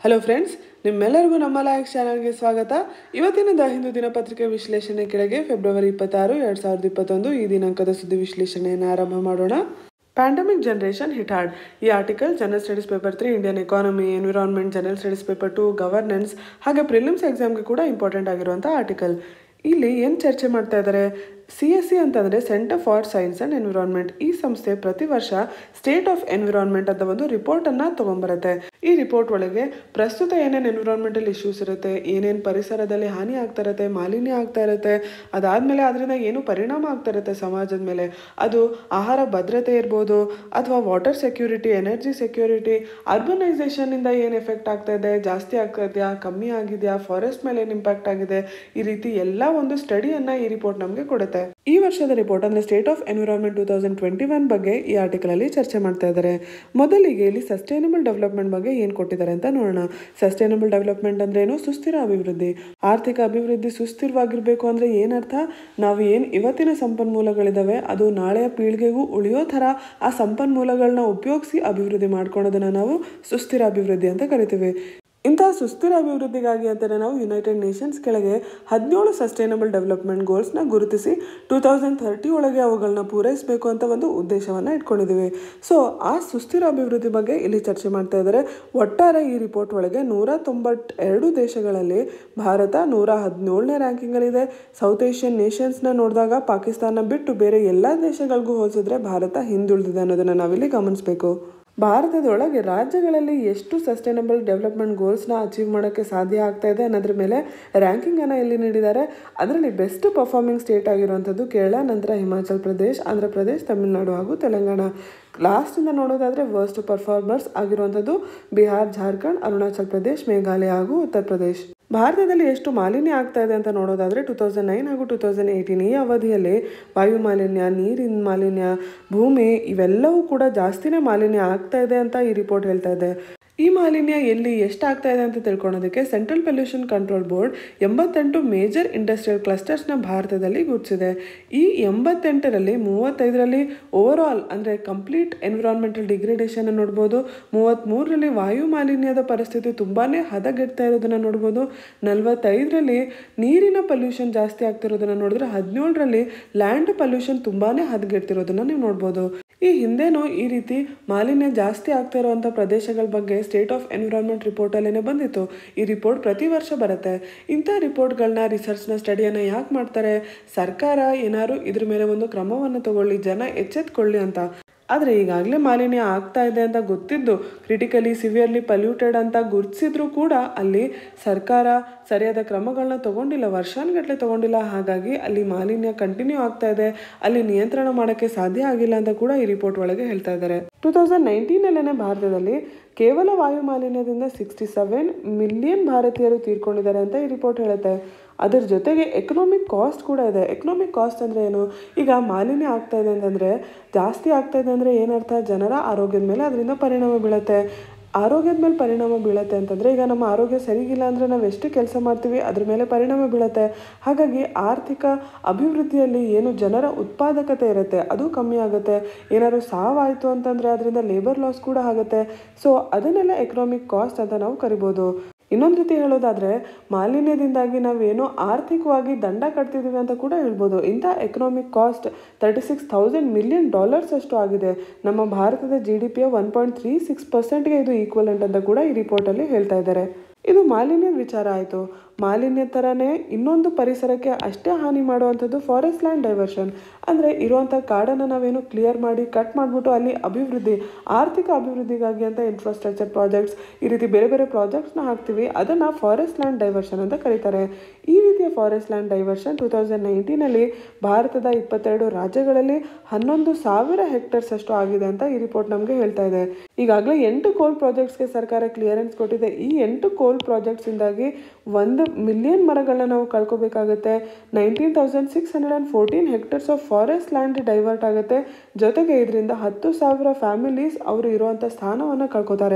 hello friends ನಿಮ್ಮೆಲ್ಲರಿಗೂ ನಮ್ಮ like ಚಾನಲ್ಗೆ ಸ್ವಾಗತ ಇವತ್ತಿನ ದ ಹಿಂದೂ ದಿನಪತ್ರಿಕೆ ವಿಶ್ಲೇಷಣೆ ಕೆಳಗೆ ಫೆಬ್ರವರಿ ಇಪ್ಪತ್ತಾರು ಎರಡು ಸಾವಿರದ ಇಪ್ಪತ್ತೊಂದು ಈ ದಿನಾಂಕದ ಸುದ್ದಿ ವಿಶ್ಲೇಷಣೆಯನ್ನು ಆರಂಭ ಮಾಡೋಣ ಪ್ಯಾಂಡಮಿಕ್ ಜನರೇಷನ್ ಹಿಟ್ ಹಾರ್ಡ್ ಈ article general studies paper three Indian economy environment general studies paper two governance ಹಾಗೆ ಪ್ರಿಲಿಮ್ಸ್ ಎಕ್ಸಾಮ್ಗೆ ಕೂಡ ಇಂಪಾರ್ಟೆಂಟ್ ಆಗಿರುವಂಥ ಆರ್ಟಿಕಲ್ ಇಲ್ಲಿ ಏನು ಚರ್ಚೆ ಮಾಡ್ತಾ ಇದ್ದಾರೆ ಸಿ ಎಸ್ ಸಿ ಅಂತಂದರೆ centre for science and environment ಈ ಸಂಸ್ಥೆ ಪ್ರತಿ ವರ್ಷ ಸ್ಟೇಟ್ ಆಫ್ ಎನ್ವಿರಾನ್ಮೆಂಟ್ ಅಂತ ಒಂದು ರಿಪೋರ್ಟನ್ನು ತೊಗೊಂಬರುತ್ತೆ ಈ ರಿಪೋರ್ಟ್ ಒಳಗೆ ಪ್ರಸ್ತುತ ಏನೇನು ಎನ್ವಿರಾನ್ಮೆಂಟಲ್ ಇಶ್ಯೂಸ್ ಇರುತ್ತೆ ಏನೇನು ಪರಿಸರದಲ್ಲಿ ಹಾನಿ ಆಗ್ತಾ ಇರುತ್ತೆ ಮಾಲಿನ್ಯ ಆಗ್ತಾ ಇರುತ್ತೆ ಅದಾದಮೇಲೆ ಅದರಿಂದ ಏನು ಪರಿಣಾಮ ಆಗ್ತಾ ಇರುತ್ತೆ ಸಮಾಜದ ಮೇಲೆ ಅದು ಆಹಾರ ಭದ್ರತೆ ಇರ್ಬೋದು ಅಥವಾ ವಾಟರ್ ಸೆಕ್ಯೂರಿಟಿ ಎನರ್ಜಿ ಸೆಕ್ಯೂರಿಟಿ ಅರ್ಬನೈಸೇಷನ್ನಿಂದ ಏನು ಎಫೆಕ್ಟ್ ಆಗ್ತಾ ಇದೆ ಜಾಸ್ತಿ ಆಗ್ತಾ ಇದೆಯಾ ಕಮ್ಮಿ ಆಗಿದೆಯಾ ಫಾರೆಸ್ಟ್ ಮೇಲೆ ಏನು ಇಂಪ್ಯಾಕ್ಟ್ ಆಗಿದೆ ಈ ರೀತಿ ಎಲ್ಲ ಒಂದು ಸ್ಟಡಿಯನ್ನು ಈ ರಿಪೋರ್ಟ್ ನಮಗೆ ಕೊಡುತ್ತೆ ಈ ವರ್ಷದ ರಿಪೋರ್ಟ್ ಅಂದರೆ state of environment two thousand twenty one ಬಗ್ಗೆ ಈ ಆರ್ಟಿಕಲಲ್ಲಿ ಚರ್ಚೆ ಮಾಡ್ತಾ ಇದ್ದಾರೆ ಮೊದಲಿಗೆ ಇಲ್ಲಿ ಸಸ್ಟೈನಬಲ್ ಡೆವಲಪ್ಮೆಂಟ್ ಬಗ್ಗೆ ಏನು ಕೊಟ್ಟಿದ್ದಾರೆ ಅಂತ ನೋಡೋಣ ಸಸ್ಟೈನಬಲ್ ಡೆವಲಪ್ಮೆಂಟ್ ಅಂದ್ರೆ ಏನು ಸುಸ್ಥಿರ ಅಭಿವೃದ್ಧಿ ಆರ್ಥಿಕ ಅಭಿವೃದ್ಧಿ ಸುಸ್ಥಿರವಾಗಿರಬೇಕು ಅಂದರೆ ಏನರ್ಥ ನಾವು ಏನು ಇವತ್ತಿನ ಸಂಪನ್ಮೂಲಗಳಿದ್ದಾವೆ ಅದು ನಾಳೆಯ ಪೀಳಿಗೆಗೂ ಉಳಿಯೋ ಥರ ಆ ಸಂಪನ್ಮೂಲಗಳನ್ನ ಉಪಯೋಗಿಸಿ ಅಭಿವೃದ್ಧಿ ಮಾಡ್ಕೊಳೋದನ್ನ ನಾವು ಸುಸ್ಥಿರ ಅಭಿವೃದ್ಧಿ ಅಂತ ಕರಿತೀವಿ ಇಂತಹ ಸುಸ್ಥಿರ ಅಭಿವೃದ್ಧಿಗಾಗಿ ಅಂತಲೇ ನಾವು ಯುನೈಟೆಡ್ ನೇಷನ್ಸ್ ಕೆಳಗೆ ಹದಿನೇಳು ಸಸ್ಟೈನಬಲ್ ಡೆವಲಪ್ಮೆಂಟ್ ಗೋಲ್ಸ್ನ ಗುರುತಿಸಿ ಟೂ ತೌಸಂಡ್ ಥರ್ಟಿ ಒಳಗೆ ಅವುಗಳನ್ನ ಪೂರೈಸಬೇಕು ಅಂತ ಒಂದು ಉದ್ದೇಶವನ್ನು ಇಟ್ಕೊಂಡಿದ್ದೀವಿ ಸೊ ಆ ಸುಸ್ಥಿರ ಅಭಿವೃದ್ಧಿ ಬಗ್ಗೆ ಇಲ್ಲಿ ಚರ್ಚೆ ಮಾಡ್ತಾ ಇದ್ದಾರೆ ಒಟ್ಟಾರೆ ಈ ರಿಪೋರ್ಟ್ ಒಳಗೆ ನೂರ ತೊಂಬತ್ತೆರಡು ದೇಶಗಳಲ್ಲಿ ಭಾರತ ನೂರ ಹದಿನೇಳನೇ ರ್ಯಾಂಕಿಂಗಲ್ಲಿದೆ ಸೌತ್ ಏಷ್ಯನ್ ನೇಷನ್ಸ್ನ ನೋಡಿದಾಗ ಪಾಕಿಸ್ತಾನ ಬಿಟ್ಟು ಬೇರೆ ಎಲ್ಲ ದೇಶಗಳಿಗೂ ಹೋಲಿಸಿದ್ರೆ ಭಾರತ ಹಿಂದುಳಿದಿದೆ ಅನ್ನೋದನ್ನು ನಾವಿಲ್ಲಿ ಗಮನಿಸಬೇಕು ಭಾರತದೊಳಗೆ ರಾಜ್ಯಗಳಲ್ಲಿ ಎಷ್ಟು ಸಸ್ಟೈನಬಲ್ ಡೆವಲಪ್ಮೆಂಟ್ ಗೋಲ್ಸ್ನ ಅಚೀವ್ ಮಾಡೋಕ್ಕೆ ಸಾಧ್ಯ ಆಗ್ತಾ ಇದೆ ಅನ್ನೋದ್ರ ಮೇಲೆ ರ್ಯಾಂಕಿಂಗನ್ನು ಎಲ್ಲಿ ನೀಡಿದ್ದಾರೆ ಅದರಲ್ಲಿ ಬೆಸ್ಟ್ ಪರ್ಫಾರ್ಮಿಂಗ್ ಸ್ಟೇಟ್ ಆಗಿರುವಂಥದ್ದು ಕೇರಳ ನಂತರ ಹಿಮಾಚಲ್ ಪ್ರದೇಶ್ ಆಂಧ್ರ ಪ್ರದೇಶ್ ತಮಿಳುನಾಡು ಹಾಗೂ ತೆಲಂಗಾಣ ಲಾಸ್ಟಿಂದ ನೋಡೋದಾದರೆ ವರ್ಸ್ಟ್ ಪರ್ಫಾರ್ಮರ್ಸ್ ಆಗಿರುವಂಥದ್ದು ಬಿಹಾರ್ ಜಾರ್ಖಂಡ್ ಅರುಣಾಚಲ್ ಪ್ರದೇಶ್ ಮೇಘಾಲಯ ಹಾಗೂ ಉತ್ತರ ಪ್ರದೇಶ್ ಭಾರತದಲ್ಲಿ ಎಷ್ಟು ಮಾಲಿನ್ಯ ಆಗ್ತಾ ಇದೆ ಅಂತ ನೋಡೋದಾದರೆ ಟೂ ತೌಸಂಡ್ ನೈನ್ ಹಾಗೂ ಟೂ ತೌಸಂಡ್ ಏಯ್ಟೀನ್ ಈ ಅವಧಿಯಲ್ಲಿ ವಾಯು ಮಾಲಿನ್ಯ ನೀರಿನ ಮಾಲಿನ್ಯ ಭೂಮಿ ಇವೆಲ್ಲವೂ ಕೂಡ ಜಾಸ್ತಿನೇ ಮಾಲಿನ್ಯ ಆಗ್ತಾ ಇದೆ ಅಂತ ಈ ರಿಪೋರ್ಟ್ ಹೇಳ್ತಾ ಇದೆ ಈ ಮಾಲಿನ್ಯ ಎಲ್ಲಿ ಎಷ್ಟಾಗ್ತಾ ಇದೆ ಅಂತ ತಿಳ್ಕೊಳೋದಕ್ಕೆ ಸೆಂಟ್ರಲ್ ಪೊಲ್ಯೂಷನ್ ಕಂಟ್ರೋಲ್ ಬೋರ್ಡ್ ಎಂಬತ್ತೆಂಟು ಮೇಜರ್ ಇಂಡಸ್ಟ್ರಿಯಲ್ ಕ್ಲಸ್ಟರ್ಸ್ನ ಭಾರತದಲ್ಲಿ ಗುರುತಿಸಿದೆ ಈ ಎಂಬತ್ತೆಂಟರಲ್ಲಿ ಮೂವತ್ತೈದರಲ್ಲಿ ಓವರ್ ಆಲ್ ಅಂದರೆ ಕಂಪ್ಲೀಟ್ ಎನ್ವಿರಾನ್ಮೆಂಟಲ್ ಡಿಗ್ರೇಡೇಷನ್ ನೋಡ್ಬೋದು ಮೂವತ್ತ್ಮೂರರಲ್ಲಿ ವಾಯು ಮಾಲಿನ್ಯದ ಪರಿಸ್ಥಿತಿ ತುಂಬಾ ಹದಗೆಡ್ತಾ ಇರೋದನ್ನು ನೋಡ್ಬೋದು ನಲವತ್ತೈದರಲ್ಲಿ ನೀರಿನ ಪೊಲ್ಯೂಷನ್ ಜಾಸ್ತಿ ಆಗ್ತಿರೋದನ್ನು ನೋಡಿದ್ರೆ ಹದಿನೇಳರಲ್ಲಿ ಲ್ಯಾಂಡ್ ಪೊಲ್ಯೂಷನ್ ತುಂಬಾ ಹದಗೆಡ್ತಿರೋದನ್ನು ನೀವು ನೋಡ್ಬೋದು ಈ ಹಿಂದೆನೂ ಈ ರೀತಿ ಮಾಲಿನ್ಯ ಜಾಸ್ತಿ ಆಗ್ತಾ ಇರುವಂಥ ಪ್ರದೇಶಗಳ ಬಗ್ಗೆ ಸ್ಟೇಟ್ ಆಫ್ ಎನ್ವಿರಾನ್ಮೆಂಟ್ ರಿಪೋರ್ಟಲ್ಲೇ ಬಂದಿತ್ತು ಈ ರಿಪೋರ್ಟ್ ಪ್ರತಿ ವರ್ಷ ಬರುತ್ತೆ ಇಂಥ ರಿಪೋರ್ಟ್ಗಳನ್ನ ರಿಸರ್ಚ್ನ ಸ್ಟಡಿಯನ್ನು ಯಾಕೆ ಮಾಡ್ತಾರೆ ಸರ್ಕಾರ ಏನಾದ್ರು ಇದ್ರ ಮೇಲೆ ಒಂದು ಕ್ರಮವನ್ನು ತಗೊಳ್ಳಿ ಜನ ಎಚ್ಚೆತ್ಕೊಳ್ಳಿ ಅಂತ ಆದರೆ ಈಗಾಗಲೇ ಮಾಲಿನ್ಯ ಆಗ್ತಾ ಇದೆ ಅಂತ ಗೊತ್ತಿದ್ದು ಕ್ರಿಟಿಕಲಿ ಸಿವಿಯರ್ಲಿ ಪಲ್ಯೂಟೆಡ್ ಅಂತ ಗುರುತಿಸಿದ್ರು ಕೂಡ ಅಲ್ಲಿ ಸರ್ಕಾರ ಸರಿಯಾದ ಕ್ರಮಗಳನ್ನ ತಗೊಂಡಿಲ್ಲ ವರ್ಷಾನುಗಟ್ಟಲೆ ತಗೊಂಡಿಲ್ಲ ಹಾಗಾಗಿ ಅಲ್ಲಿ ಮಾಲಿನ್ಯ ಕಂಟಿನ್ಯೂ ಆಗ್ತಾ ಇದೆ ಅಲ್ಲಿ ನಿಯಂತ್ರಣ ಮಾಡೋಕ್ಕೆ ಸಾಧ್ಯ ಆಗಿಲ್ಲ ಅಂತ ಕೂಡ ಈ ರಿಪೋರ್ಟ್ ಒಳಗೆ ಹೇಳ್ತಾ ಇದ್ದಾರೆ ಟೂ ತೌಸಂಡ್ ನೈನ್ಟೀನಲ್ಲೇ ಭಾರತದಲ್ಲಿ ಕೇವಲ ವಾಯು ಮಾಲಿನ್ಯದಿಂದ ಸಿಕ್ಸ್ಟಿ ಸೆವೆನ್ ಮಿಲಿಯನ್ ಭಾರತೀಯರು ತೀರ್ಕೊಂಡಿದ್ದಾರೆ ಅಂತ ಈ ರಿಪೋರ್ಟ್ ಹೇಳುತ್ತೆ ಅದರ ಜೊತೆಗೆ ಎಕನಾಮಿಕ್ ಕಾಸ್ಟ್ ಕೂಡ ಇದೆ ಎಕನಾಮಿಕ್ ಕಾಸ್ಟ್ ಅಂದರೆ ಏನು ಈಗ ಮಾಲಿನ್ಯ ಆಗ್ತಾ ಇದೆ ಅಂತಂದರೆ ಜಾಸ್ತಿ ಆಗ್ತಾ ಇದೆ ಅಂದರೆ ಏನರ್ಥ ಜನರ ಆರೋಗ್ಯದ ಮೇಲೆ ಅದರಿಂದ ಪರಿಣಾಮ ಬೀಳುತ್ತೆ ಆರೋಗ್ಯದ ಮೇಲೆ ಪರಿಣಾಮ ಬೀಳುತ್ತೆ ಅಂತಂದರೆ ಈಗ ನಮ್ಮ ಆರೋಗ್ಯ ಸರಿಗಿಲ್ಲ ಅಂದರೆ ನಾವು ಎಷ್ಟು ಕೆಲಸ ಮಾಡ್ತೀವಿ ಅದ್ರ ಮೇಲೆ ಪರಿಣಾಮ ಬೀಳುತ್ತೆ ಹಾಗಾಗಿ ಆರ್ಥಿಕ ಅಭಿವೃದ್ಧಿಯಲ್ಲಿ ಏನು ಜನರ ಉತ್ಪಾದಕತೆ ಇರುತ್ತೆ ಅದು ಕಮ್ಮಿ ಆಗುತ್ತೆ ಏನಾದ್ರು ಸಾವಾಯಿತು ಅಂತಂದರೆ ಅದರಿಂದ ಲೇಬರ್ ಲಾಸ್ ಕೂಡ ಆಗುತ್ತೆ ಸೊ ಅದನ್ನೆಲ್ಲ ಎಕನಾಮಿಕ್ ಕಾಸ್ಟ್ ಅಂತ ನಾವು ಕರಿಬೋದು ಇನ್ನೊಂದು ರೀತಿ ಹೇಳೋದಾದರೆ ಮಾಲಿನ್ಯದಿಂದಾಗಿ ನಾವೇನೋ ಆರ್ಥಿಕವಾಗಿ ದಂಡ ಕಟ್ತಿದ್ದೀವಿ ಅಂತ ಕೂಡ ಹೇಳ್ಬೋದು ಇಂಥ economic cost thirty six thousand million dollars ಅಷ್ಟು ಆಗಿದೆ ನಮ್ಮ ಭಾರತದ ಜಿ ಡಿ ಪಿಯ ಒನ್ ಪಾಯಿಂಟ್ ತ್ರೀ ಸಿಕ್ಸ್ ಪರ್ಸೆಂಟ್ಗೆ ಇದು ಈಕ್ವಲೆಂಟ್ ಅಂತ ಕೂಡ ಈ ರಿಪೋರ್ಟಲ್ಲಿ ಹೇಳ್ತಾ ಇದ್ದಾರೆ ಇದು ಮಾಲಿನ್ಯದ ವಿಚಾರ ಆಯಿತು ಮಾಲಿನ್ಯ ಥರನೇ ಇನ್ನೊಂದು ಪರಿಸರಕ್ಕೆ ಅಷ್ಟೇ ಹಾನಿ ಮಾಡುವಂಥದ್ದು ಫಾರೆಸ್ಟ್ ಲ್ಯಾಂಡ್ ಡೈವರ್ಷನ್ ಅಂದರೆ ಇರುವಂಥ ಕಾಡನ್ನು ನಾವೇನು ಕ್ಲಿಯರ್ ಮಾಡಿ ಕಟ್ ಮಾಡಿಬಿಟ್ಟು ಅಲ್ಲಿ ಅಭಿವೃದ್ಧಿ ಆರ್ಥಿಕ ಅಭಿವೃದ್ಧಿಗಾಗಿ ಅಂತ ಇನ್ಫ್ರಾಸ್ಟ್ರಕ್ಚರ್ ಪ್ರಾಜೆಕ್ಟ್ಸ್ ಈ ರೀತಿ ಬೇರೆ ಬೇರೆ ಪ್ರಾಜೆಕ್ಟ್ಸ್ನ ಹಾಕ್ತೀವಿ ಅದನ್ನು ಫಾರೆಸ್ಟ್ ಲ್ಯಾಂಡ್ ಡೈವರ್ಷನ್ ಅಂತ ಕರೀತಾರೆ ಈ ರೀತಿಯ forest land diversion two thousand ನೈನ್ಟೀನಲ್ಲಿ ಭಾರತದ ಇಪ್ಪತ್ತೆರಡು ರಾಜ್ಯಗಳಲ್ಲಿ ಹನ್ನೊಂದು ಸಾವಿರ ಹೆಕ್ಟರ್ಸ್ ಅಷ್ಟು ಆಗಿದೆ ಅಂತ ಈ ರಿಪೋರ್ಟ್ ನಮಗೆ ಹೇಳ್ತಾ ಇದೆ ಈಗಾಗಲೇ ಎಂಟು ಕೋಲ್ ಪ್ರಾಜೆಕ್ಟ್ಸ್ಗೆ ಸರ್ಕಾರ ಕ್ಲಿಯರೆನ್ಸ್ ಕೊಟ್ಟಿದೆ ಈ ಎಂಟು ಕೋಲ್ ಪ್ರಾಜೆಕ್ಟ್ಸಿಂದಾಗಿ ಒಂದು ಮಿಲಿಯನ್ ಮರಗಳನ್ನ ನಾವು ಕಳ್ಕೊಬೇಕಾಗುತ್ತೆ nineteen thousand six hundred and fourteen hectares of forest land divert ಆಗುತ್ತೆ ಜೊತೆಗೆ ಇದರಿಂದ ಹತ್ತು ಸಾವಿರ ಫ್ಯಾಮಿಲೀಸ್ ಅವರು ಇರುವಂಥ ಸ್ಥಾನವನ್ನು ಕಳ್ಕೊತಾರೆ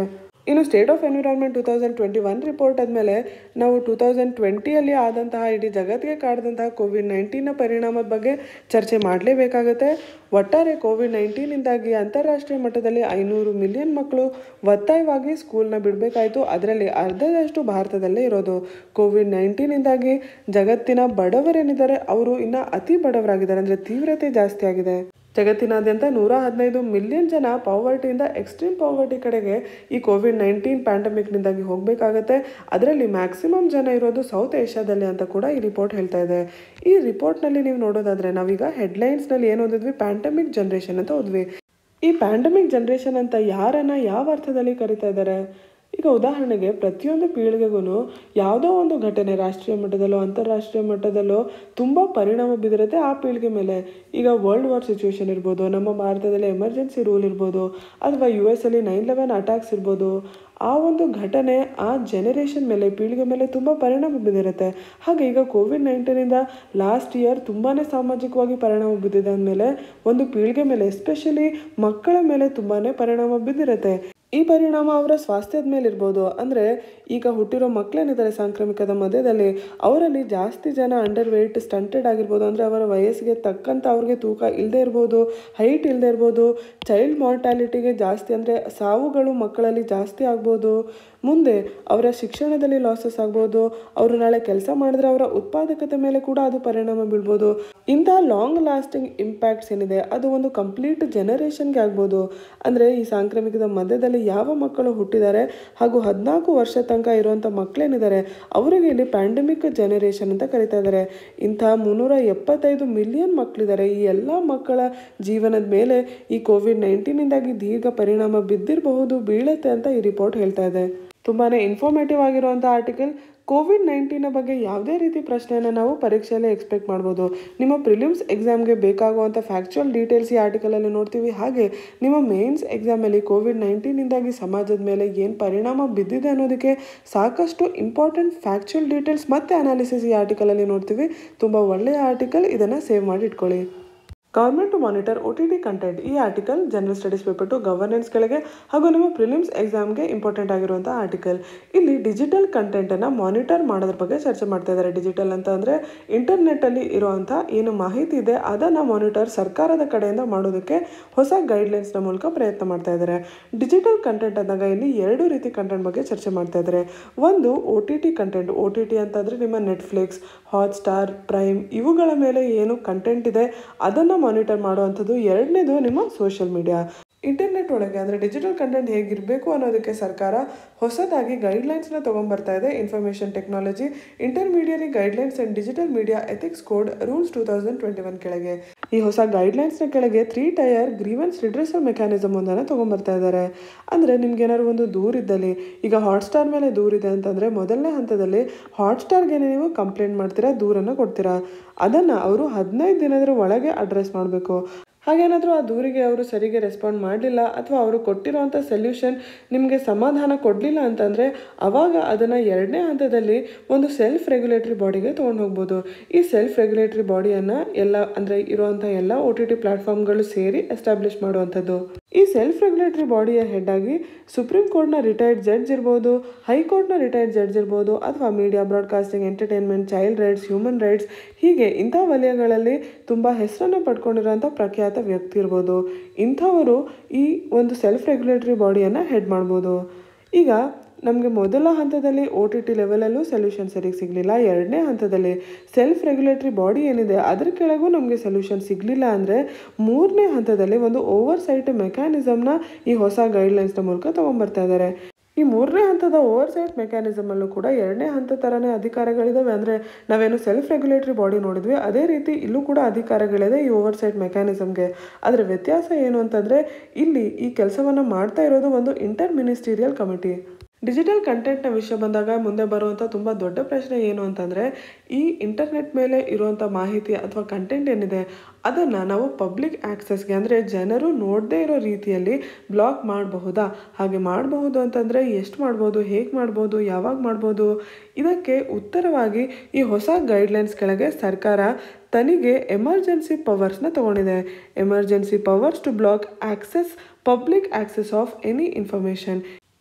ಇನ್ನು state of environment two thousand twenty one report ಆದಮೇಲೆ ನಾವು ಟೂ ತೌಸಂಡ್ ಟ್ವೆಂಟಿಯಲ್ಲಿ ಆದಂತಹ ಇಡೀ ಜಗತ್ತಿಗೆ ಕಾಡಿದಂತಹ ಕೋವಿಡ್ ನೈನ್ಟೀನ್ನ ಪರಿಣಾಮದ ಬಗ್ಗೆ ಚರ್ಚೆ ಮಾಡಲೇಬೇಕಾಗುತ್ತೆ ಒಟ್ಟಾರೆ ಕೋವಿಡ್ ನೈನ್ಟೀನಿಂದಾಗಿ ಅಂತಾರಾಷ್ಟ್ರೀಯ ಮಟ್ಟದಲ್ಲಿ ಐನೂರು ಮಿಲಿಯನ್ ಮಕ್ಕಳು ಒತ್ತಾಯವಾಗಿ ಸ್ಕೂಲ್ನ ಬಿಡಬೇಕಾಯಿತು ಅದರಲ್ಲಿ ಅರ್ಧದಷ್ಟು ಭಾರತದಲ್ಲೇ ಇರೋದು ಕೋವಿಡ್ ನೈನ್ಟೀನಿಂದಾಗಿ ಜಗತ್ತಿನ ಬಡವರೇನಿದ್ದಾರೆ ಅವರು ಇನ್ನು ಅತಿ ಬಡವರಾಗಿದ್ದಾರೆ ಅಂದರೆ ತೀವ್ರತೆ ಜಾಸ್ತಿ ಆಗಿದೆ ಜಗತ್ತಿನಾದ್ಯಂತ ನೂರ ಹದಿನೈದು ಮಿಲಿಯನ್ ಜನ ಪಾವರ್ಟಿಯಿಂದ ಎಕ್ಸ್ಟ್ರೀಮ್ ಪಾವರ್ಟಿ ಕಡೆಗೆ ಈ ಕೋವಿಡ್ ನೈನ್ಟೀನ್ ಪ್ಯಾಂಡಮಿಕ್ನಿಂದಾಗಿ ಹೋಗಬೇಕಾಗತ್ತೆ ಅದರಲ್ಲಿ ಮ್ಯಾಕ್ಸಿಮಮ್ ಜನ ಇರೋದು ಸೌತ್ ಏಷ್ಯಾದಲ್ಲಿ ಅಂತ ಕೂಡ ಈ ರಿಪೋರ್ಟ್ ಹೇಳ್ತಾ ಇದೆ ಈ ರಿಪೋರ್ಟ್ನಲ್ಲಿ ನೀವು ನೋಡೋದಾದ್ರೆ ನಾವೀಗ ಹೆಡ್ಲೈನ್ಸ್ನಲ್ಲಿ ಏನು ಓದಿದ್ವಿ ಪ್ಯಾಂಡಮಿಕ್ ಜನ್ರೇಷನ್ ಅಂತ ಓದ್ವಿ ಈ ಪ್ಯಾಂಡಮಿಕ್ ಜನ್ರೇಷನ್ ಅಂತ ಯಾರನ್ನ ಯಾವ ಅರ್ಥದಲ್ಲಿ ಕರಿತಾ ಇದ್ದಾರೆ ಈಗ ಉದಾಹರಣೆಗೆ ಪ್ರತಿಯೊಂದು ಪೀಳಿಗೆಗೂ ಯಾವುದೋ ಒಂದು ಘಟನೆ ರಾಷ್ಟ್ರೀಯ ಮಟ್ಟದಲ್ಲೋ ಅಂತಾರಾಷ್ಟ್ರೀಯ ಮಟ್ಟದಲ್ಲೋ ತುಂಬ ಪರಿಣಾಮ ಬಿದ್ದಿರುತ್ತೆ ಆ ಪೀಳಿಗೆ ಮೇಲೆ ಈಗ ವರ್ಲ್ಡ್ ವಾರ್ ಸಿಚುವೇಶನ್ ಇರ್ಬೋದು ನಮ್ಮ ಭಾರತದಲ್ಲಿ ಎಮರ್ಜೆನ್ಸಿ ರೂಲ್ ಇರ್ಬೋದು ಅಥವಾ ಯು ಎಸ್ ಅಲ್ಲಿ ನೈನ್ ಲೆವೆನ್ ಅಟ್ಯಾಕ್ಸ್ ಇರ್ಬೋದು ಆ ಒಂದು ಘಟನೆ ಆ ಜನರೇಷನ್ ಮೇಲೆ ಪೀಳಿಗೆ ಮೇಲೆ ತುಂಬ ಪರಿಣಾಮ ಬಿದ್ದಿರುತ್ತೆ ಹಾಗೆ ಈಗ ಕೋವಿಡ್ ನೈನ್ಟೀನಿಂದ ಲಾಸ್ಟ್ ಇಯರ್ ತುಂಬಾ ಸಾಮಾಜಿಕವಾಗಿ ಪರಿಣಾಮ ಬಿದ್ದಿದೆ ಅಂದಮೇಲೆ ಒಂದು ಪೀಳಿಗೆ ಮೇಲೆ ಎಸ್ಪೆಷಲಿ ಮಕ್ಕಳ ಮೇಲೆ ತುಂಬಾ ಪರಿಣಾಮ ಬಿದ್ದಿರುತ್ತೆ ಈ ಪರಿಣಾಮ ಅವರ ಸ್ವಾಸ್ಥ್ಯದ ಮೇಲೆ ಇರ್ಬೋದು ಅಂದರೆ ಈಗ ಹುಟ್ಟಿರೋ ಮಕ್ಕಳೇನಿದ್ದಾರೆ ಸಾಂಕ್ರಾಮಿಕದ ಮಧ್ಯದಲ್ಲಿ ಅವರಲ್ಲಿ ಜಾಸ್ತಿ ಜನ ಅಂಡರ್ ವೆಯ್ಟ್ ಸ್ಟಂಟೆಡ್ ಆಗಿರ್ಬೋದು ಅಂದರೆ ಅವರ ವಯಸ್ಸಿಗೆ ತಕ್ಕಂಥ ಅವ್ರಿಗೆ ತೂಕ ಇಲ್ಲದೆ ಇರ್ಬೋದು ಹೈಟ್ ಇಲ್ಲದೆ ಇರ್ಬೋದು ಚೈಲ್ಡ್ ಮಾರ್ಟಾಲಿಟಿಗೆ ಜಾಸ್ತಿ ಅಂದರೆ ಸಾವುಗಳು ಮಕ್ಕಳಲ್ಲಿ ಜಾಸ್ತಿ ಆಗ್ಬೋದು ಮುಂದೆ ಅವರ ಶಿಕ್ಷಣದಲ್ಲಿ ಲಾಸಸ್ ಆಗ್ಬೋದು ಅವರು ನಾಳೆ ಕೆಲಸ ಮಾಡಿದ್ರೆ ಅವರ ಉತ್ಪಾದಕತೆ ಮೇಲೆ ಕೂಡ ಅದು ಪರಿಣಾಮ ಬೀಳ್ಬೋದು ಇಂಥ ಲಾಂಗ್ ಲಾಸ್ಟಿಂಗ್ ಇಂಪ್ಯಾಕ್ಟ್ಸ್ ಏನಿದೆ ಅದು ಒಂದು ಕಂಪ್ಲೀಟ್ ಜನರೇಷನ್ಗೆ ಆಗ್ಬೋದು ಅಂದರೆ ಈ ಸಾಂಕ್ರಾಮಿಕದ ಮಧ್ಯದಲ್ಲಿ ಯಾವ ಮಕ್ಕಳು ಹುಟ್ಟಿದ್ದಾರೆ ಹಾಗೂ ಹದಿನಾಲ್ಕು ವರ್ಷ ತನಕ ಇರುವಂಥ ಮಕ್ಕಳೇನಿದ್ದಾರೆ ಅವರಿಗೆ ಇಲ್ಲಿ ಪ್ಯಾಂಡಮಿಕ್ ಜನರೇಷನ್ ಅಂತ ಕರಿತಾ ಇದ್ದಾರೆ ಇಂಥ ಮುನ್ನೂರ ಎಪ್ಪತ್ತೈದು ಮಿಲಿಯನ್ ಮಕ್ಕಳಿದ್ದಾರೆ ಈ ಎಲ್ಲ ಮಕ್ಕಳ ಜೀವನದ ಮೇಲೆ ಈ ಕೋವಿಡ್ ನೈನ್ಟೀನಿಂದಾಗಿ ದೀರ್ಘ ಪರಿಣಾಮ ಬಿದ್ದಿರಬಹುದು ಬೀಳುತ್ತೆ ಅಂತ ಈ ರಿಪೋರ್ಟ್ ಹೇಳ್ತಾ ಇದೆ ತುಂಬಾ ಇನ್ಫಾರ್ಮೇಟಿವ್ ಆಗಿರುವಂಥ ಆರ್ಟಿಕಲ್ ಕೋವಿಡ್ ನೈನ್ಟೀನ ಬಗ್ಗೆ ಯಾವುದೇ ರೀತಿ ಪ್ರಶ್ನೆಯನ್ನು ನಾವು ಪರೀಕ್ಷೆಯಲ್ಲಿ ಎಕ್ಸ್ಪೆಕ್ಟ್ ಮಾಡ್ಬೋದು ನಿಮ್ಮ ಪ್ರಿಲಿಮ್ಸ್ ಎಕ್ಸಾಮ್ಗೆ ಬೇಕಾಗುವಂಥ ಫ್ಯಾಕ್ಚುಯಲ್ ಡೀಟೇಲ್ಸ್ ಈ ಆರ್ಟಿಕಲಲ್ಲಿ ನೋಡ್ತೀವಿ ಹಾಗೆ ನಿಮ್ಮ ಮೇನ್ಸ್ ಎಕ್ಸಾಮಲ್ಲಿ ಕೋವಿಡ್ ನೈನ್ಟೀನಿಂದಾಗಿ ಸಮಾಜದ ಮೇಲೆ ಏನು ಪರಿಣಾಮ ಬಿದ್ದಿದೆ ಅನ್ನೋದಕ್ಕೆ ಸಾಕಷ್ಟು ಇಂಪಾರ್ಟೆಂಟ್ ಫ್ಯಾಕ್ಚುಯಲ್ ಡೀಟೇಲ್ಸ್ ಮತ್ತು ಅನಾಲಿಸಿಸ್ ಈ ಆರ್ಟಿಕಲಲ್ಲಿ ನೋಡ್ತೀವಿ ತುಂಬ ಒಳ್ಳೆಯ ಆರ್ಟಿಕಲ್ ಇದನ್ನು ಸೇವ್ ಮಾಡಿ ಇಟ್ಕೊಳ್ಳಿ government to monitor O T T content ಈ article general studies paper two governance ಕೆಳಗೆ ಹಾಗೂ ನಿಮ್ಮ ಪ್ರಿಲಿಮ್ಸ್ ಎಕ್ಸಾಮ್ಗೆ ಇಂಪಾರ್ಟೆಂಟ್ ಆಗಿರುವಂಥ ಆರ್ಟಿಕಲ್ ಇಲ್ಲಿ ಡಿಜಿಟಲ್ ಕಂಟೆಂಟನ್ನು ಮಾನಿಟರ್ ಮಾಡೋದ್ರ ಬಗ್ಗೆ ಚರ್ಚೆ ಮಾಡ್ತಾ ಇದ್ದಾರೆ ಡಿಜಿಟಲ್ ಅಂತ ಅಂದರೆ ಇಂಟರ್ನೆಟ್ಟಲ್ಲಿ ಇರುವಂಥ ಏನು ಮಾಹಿತಿ ಇದೆ ಅದನ್ನು ಮಾನಿಟರ್ ಸರ್ಕಾರದ ಕಡೆಯಿಂದ ಮಾಡೋದಕ್ಕೆ ಹೊಸ ಗೈಡ್ಲೈನ್ಸ್ನ ಮೂಲಕ ಪ್ರಯತ್ನ ಮಾಡ್ತಾ ಇದ್ದಾರೆ ಡಿಜಿಟಲ್ ಕಂಟೆಂಟ್ ಅಂದಾಗ ಇಲ್ಲಿ ಎರಡು ರೀತಿ ಕಂಟೆಂಟ್ ಬಗ್ಗೆ ಚರ್ಚೆ ಮಾಡ್ತಾ ಇದ್ದಾರೆ ಒಂದು O T T content O T T ಅಂತಂದರೆ ನಿಮ್ಮ ನೆಟ್ಫ್ಲಿಕ್ಸ್ ಹಾಟ್ಸ್ಟಾರ್ ಪ್ರೈಮ್ ಇವುಗಳ ಮೇಲೆ ಏನು ಕಂಟೆಂಟ್ ಇದೆ ಅದನ್ನು ಮಾನಿಟರ್ ಮಾಡುವಂಥದ್ದು ಎರಡನೇದು ನಿಮ್ಮ ಸೋಷಿಯಲ್ ಮೀಡಿಯಾ ಇಂಟರ್ನೆಟ್ ಒಳಗೆ ಅಂದರೆ ಡಿಜಿಟಲ್ ಕಂಟೆಂಟ್ ಹೇಗಿರಬೇಕು ಅನ್ನೋದಕ್ಕೆ ಸರ್ಕಾರ ಹೊಸದಾಗಿ ಗೈಡ್ಲೈನ್ಸ್ನ ತೊಗೊಂಬರ್ತಾ ಇದೆ information technology intermediary guidelines and digital media ethics code rules two thousand twenty one ಕೆಳಗೆ ಈ ಹೊಸ ಗೈಡ್ಲೈನ್ಸ್ನ ಕೆಳಗೆ three tier grievance redressal mechanism ಒಂದನ್ನು ತೊಗೊಂಬರ್ತಾ ಇದ್ದಾರೆ ಅಂದರೆ ನಿಮ್ಗೆ ಏನಾದ್ರು ಒಂದು ದೂರಿದ್ದಲ್ಲಿ ಈಗ ಹಾಟ್ಸ್ಟಾರ್ ಮೇಲೆ ದೂರಿದೆ ಅಂತಂದರೆ ಮೊದಲನೇ ಹಂತದಲ್ಲಿ ಹಾಟ್ಸ್ಟಾರ್ಗೆ ನೀವು ಕಂಪ್ಲೇಂಟ್ ಮಾಡ್ತೀರಾ ದೂರನ್ನು ಕೊಡ್ತೀರಾ ಅದನ್ನು ಅವರು ಹದಿನೈದು ದಿನದ ಒಳಗೆ ಅಡ್ರೆಸ್ ಮಾಡಬೇಕು ಹಾಗೇನಾದರೂ ಆ ದೂರಿಗೆ ಅವರು ಸರಿಗೆ ರೆಸ್ಪಾಂಡ್ ಮಾಡಲಿಲ್ಲ ಅಥವಾ ಅವರು ಕೊಟ್ಟಿರೋವಂಥ ಸೊಲ್ಯೂಷನ್ ನಿಮಗೆ ಸಮಾಧಾನ ಕೊಡಲಿಲ್ಲ ಅಂತಂದರೆ ಆವಾಗ ಅದನ್ನು ಎರಡನೇ ಹಂತದಲ್ಲಿ ಒಂದು ಸೆಲ್ಫ್ ರೆಗ್ಯುಲೇಟರಿ ಬಾಡಿಗೆ ತೊಗೊಂಡು ಹೋಗ್ಬೋದು ಈ ಸೆಲ್ಫ್ ರೆಗ್ಯುಲೇಟರಿ ಬಾಡಿಯನ್ನು ಎಲ್ಲ ಅಂದರೆ ಇರುವಂಥ ಎಲ್ಲ ಒ ಟಿ ಟಿ ಪ್ಲ್ಯಾಟ್ಫಾರ್ಮ್ಗಳು ಸೇರಿ ಎಸ್ಟಾಬ್ಲಿಷ್ ಮಾಡುವಂಥದ್ದು ಈ ಸೆಲ್ಫ್ ರೆಗ್ಯುಲೇಟರಿ ಬಾಡಿಯ ಹೆಡ್ ಆಗಿ ಸುಪ್ರೀಂ ಕೋರ್ಟ್ನ ರಿಟೈರ್ಡ್ ಜಡ್ಜ್ ಇರ್ಬೋದು ಹೈಕೋರ್ಟ್ನ ರಿಟೈರ್ಡ್ ಜಡ್ಜ್ ಇರ್ಬೋದು ಅಥವಾ media broadcasting entertainment child rights human rights ಹೀಗೆ ಇಂಥ ವಲಯಗಳಲ್ಲಿ ತುಂಬ ಹೆಸರನ್ನು ಪಡ್ಕೊಂಡಿರೋಂಥ ಪ್ರಖ್ಯಾತ ವ್ಯಕ್ತಿ ಇರ್ಬೋದು ಇಂಥವರು ಈ ಒಂದು ಸೆಲ್ಫ್ ರೆಗ್ಯುಲೇಟರಿ ಬಾಡಿಯನ್ನು ಹೆಡ್ ಮಾಡ್ಬೋದು ಈಗ ನಮಗೆ ಮೊದಲ ಹಂತದಲ್ಲಿ ಒ ಟಿ ಟಿ ಲೆವೆಲಲ್ಲೂ ಸೊಲ್ಯೂಷನ್ ಸರಿಗೆ ಸಿಗಲಿಲ್ಲ ಎರಡನೇ ಹಂತದಲ್ಲಿ ಸೆಲ್ಫ್ ರೆಗ್ಯುಲೇಟರಿ ಬಾಡಿ ಏನಿದೆ ಅದ್ರ ಕೆಳಗೂ ನಮಗೆ ಸೊಲ್ಯೂಷನ್ ಸಿಗಲಿಲ್ಲ ಅಂದರೆ ಮೂರನೇ ಹಂತದಲ್ಲಿ ಒಂದು ಓವರ್ ಸೈಟ್ ಮೆಕ್ಯಾನಿಸಮ್ನ ಈ ಹೊಸ ಗೈಡ್ಲೈನ್ಸ್ನ ಮೂಲಕ ತೊಗೊಂಬರ್ತಾ ಇದ್ದಾರೆ ಈ ಮೂರನೇ ಹಂತದ ಓವರ್ ಸೈಟ್ ಮೆಕ್ಯಾನಿಸಮಲ್ಲೂ ಕೂಡ ಎರಡನೇ ಹಂತ ಥರನೇ ಅಧಿಕಾರಗಳಿದಾವೆ ಅಂದರೆ ನಾವೇನು ಸೆಲ್ಫ್ ರೆಗ್ಯುಲೇಟರಿ ಬಾಡಿ ನೋಡಿದ್ವಿ ಅದೇ ರೀತಿ ಇಲ್ಲೂ ಕೂಡ ಅಧಿಕಾರಗಳಿದೆ ಈ ಓವರ್ ಸೈಟ್ ಮೆಕ್ಯಾನಿಸಮ್ಗೆ ಅದರ ವ್ಯತ್ಯಾಸ ಏನು ಅಂತಂದರೆ ಇಲ್ಲಿ ಈ ಕೆಲಸವನ್ನು ಮಾಡ್ತಾ ಇರೋದು ಒಂದು ಇಂಟರ್ ಮಿನಿಸ್ಟೀರಿಯಲ್ ಕಮಿಟಿ ಡಿಜಿಟಲ್ ಕಂಟೆಂಟ್ನ ವಿಷಯ ಬಂದಾಗ ಮುಂದೆ ಬರುವಂಥ ತುಂಬ ದೊಡ್ಡ ಪ್ರಶ್ನೆ ಏನು ಅಂತಂದರೆ ಈ ಇಂಟರ್ನೆಟ್ ಮೇಲೆ ಇರುವಂಥ ಮಾಹಿತಿ ಅಥವಾ ಕಂಟೆಂಟ್ ಏನಿದೆ ಅದನ್ನು ನಾವು ಪಬ್ಲಿಕ್ ಆ್ಯಕ್ಸಸ್ಗೆ ಅಂದರೆ ಜನರು ನೋಡದೇ ಇರೋ ರೀತಿಯಲ್ಲಿ ಬ್ಲಾಕ್ ಮಾಡಬಹುದಾ ಹಾಗೆ ಮಾಡಬಹುದು ಅಂತಂದರೆ ಎಷ್ಟು ಮಾಡ್ಬೋದು ಹೇಗೆ ಮಾಡ್ಬೋದು ಯಾವಾಗ ಮಾಡ್ಬೋದು ಇದಕ್ಕೆ ಉತ್ತರವಾಗಿ ಈ ಹೊಸ ಗೈಡ್ಲೈನ್ಸ್ ಕೆಳಗೆ ಸರ್ಕಾರ ತನಿಗೆ ಎಮರ್ಜೆನ್ಸಿ ಪವರ್ಸ್ನ ತಗೊಂಡಿದೆ emergency powers to block access public access of any information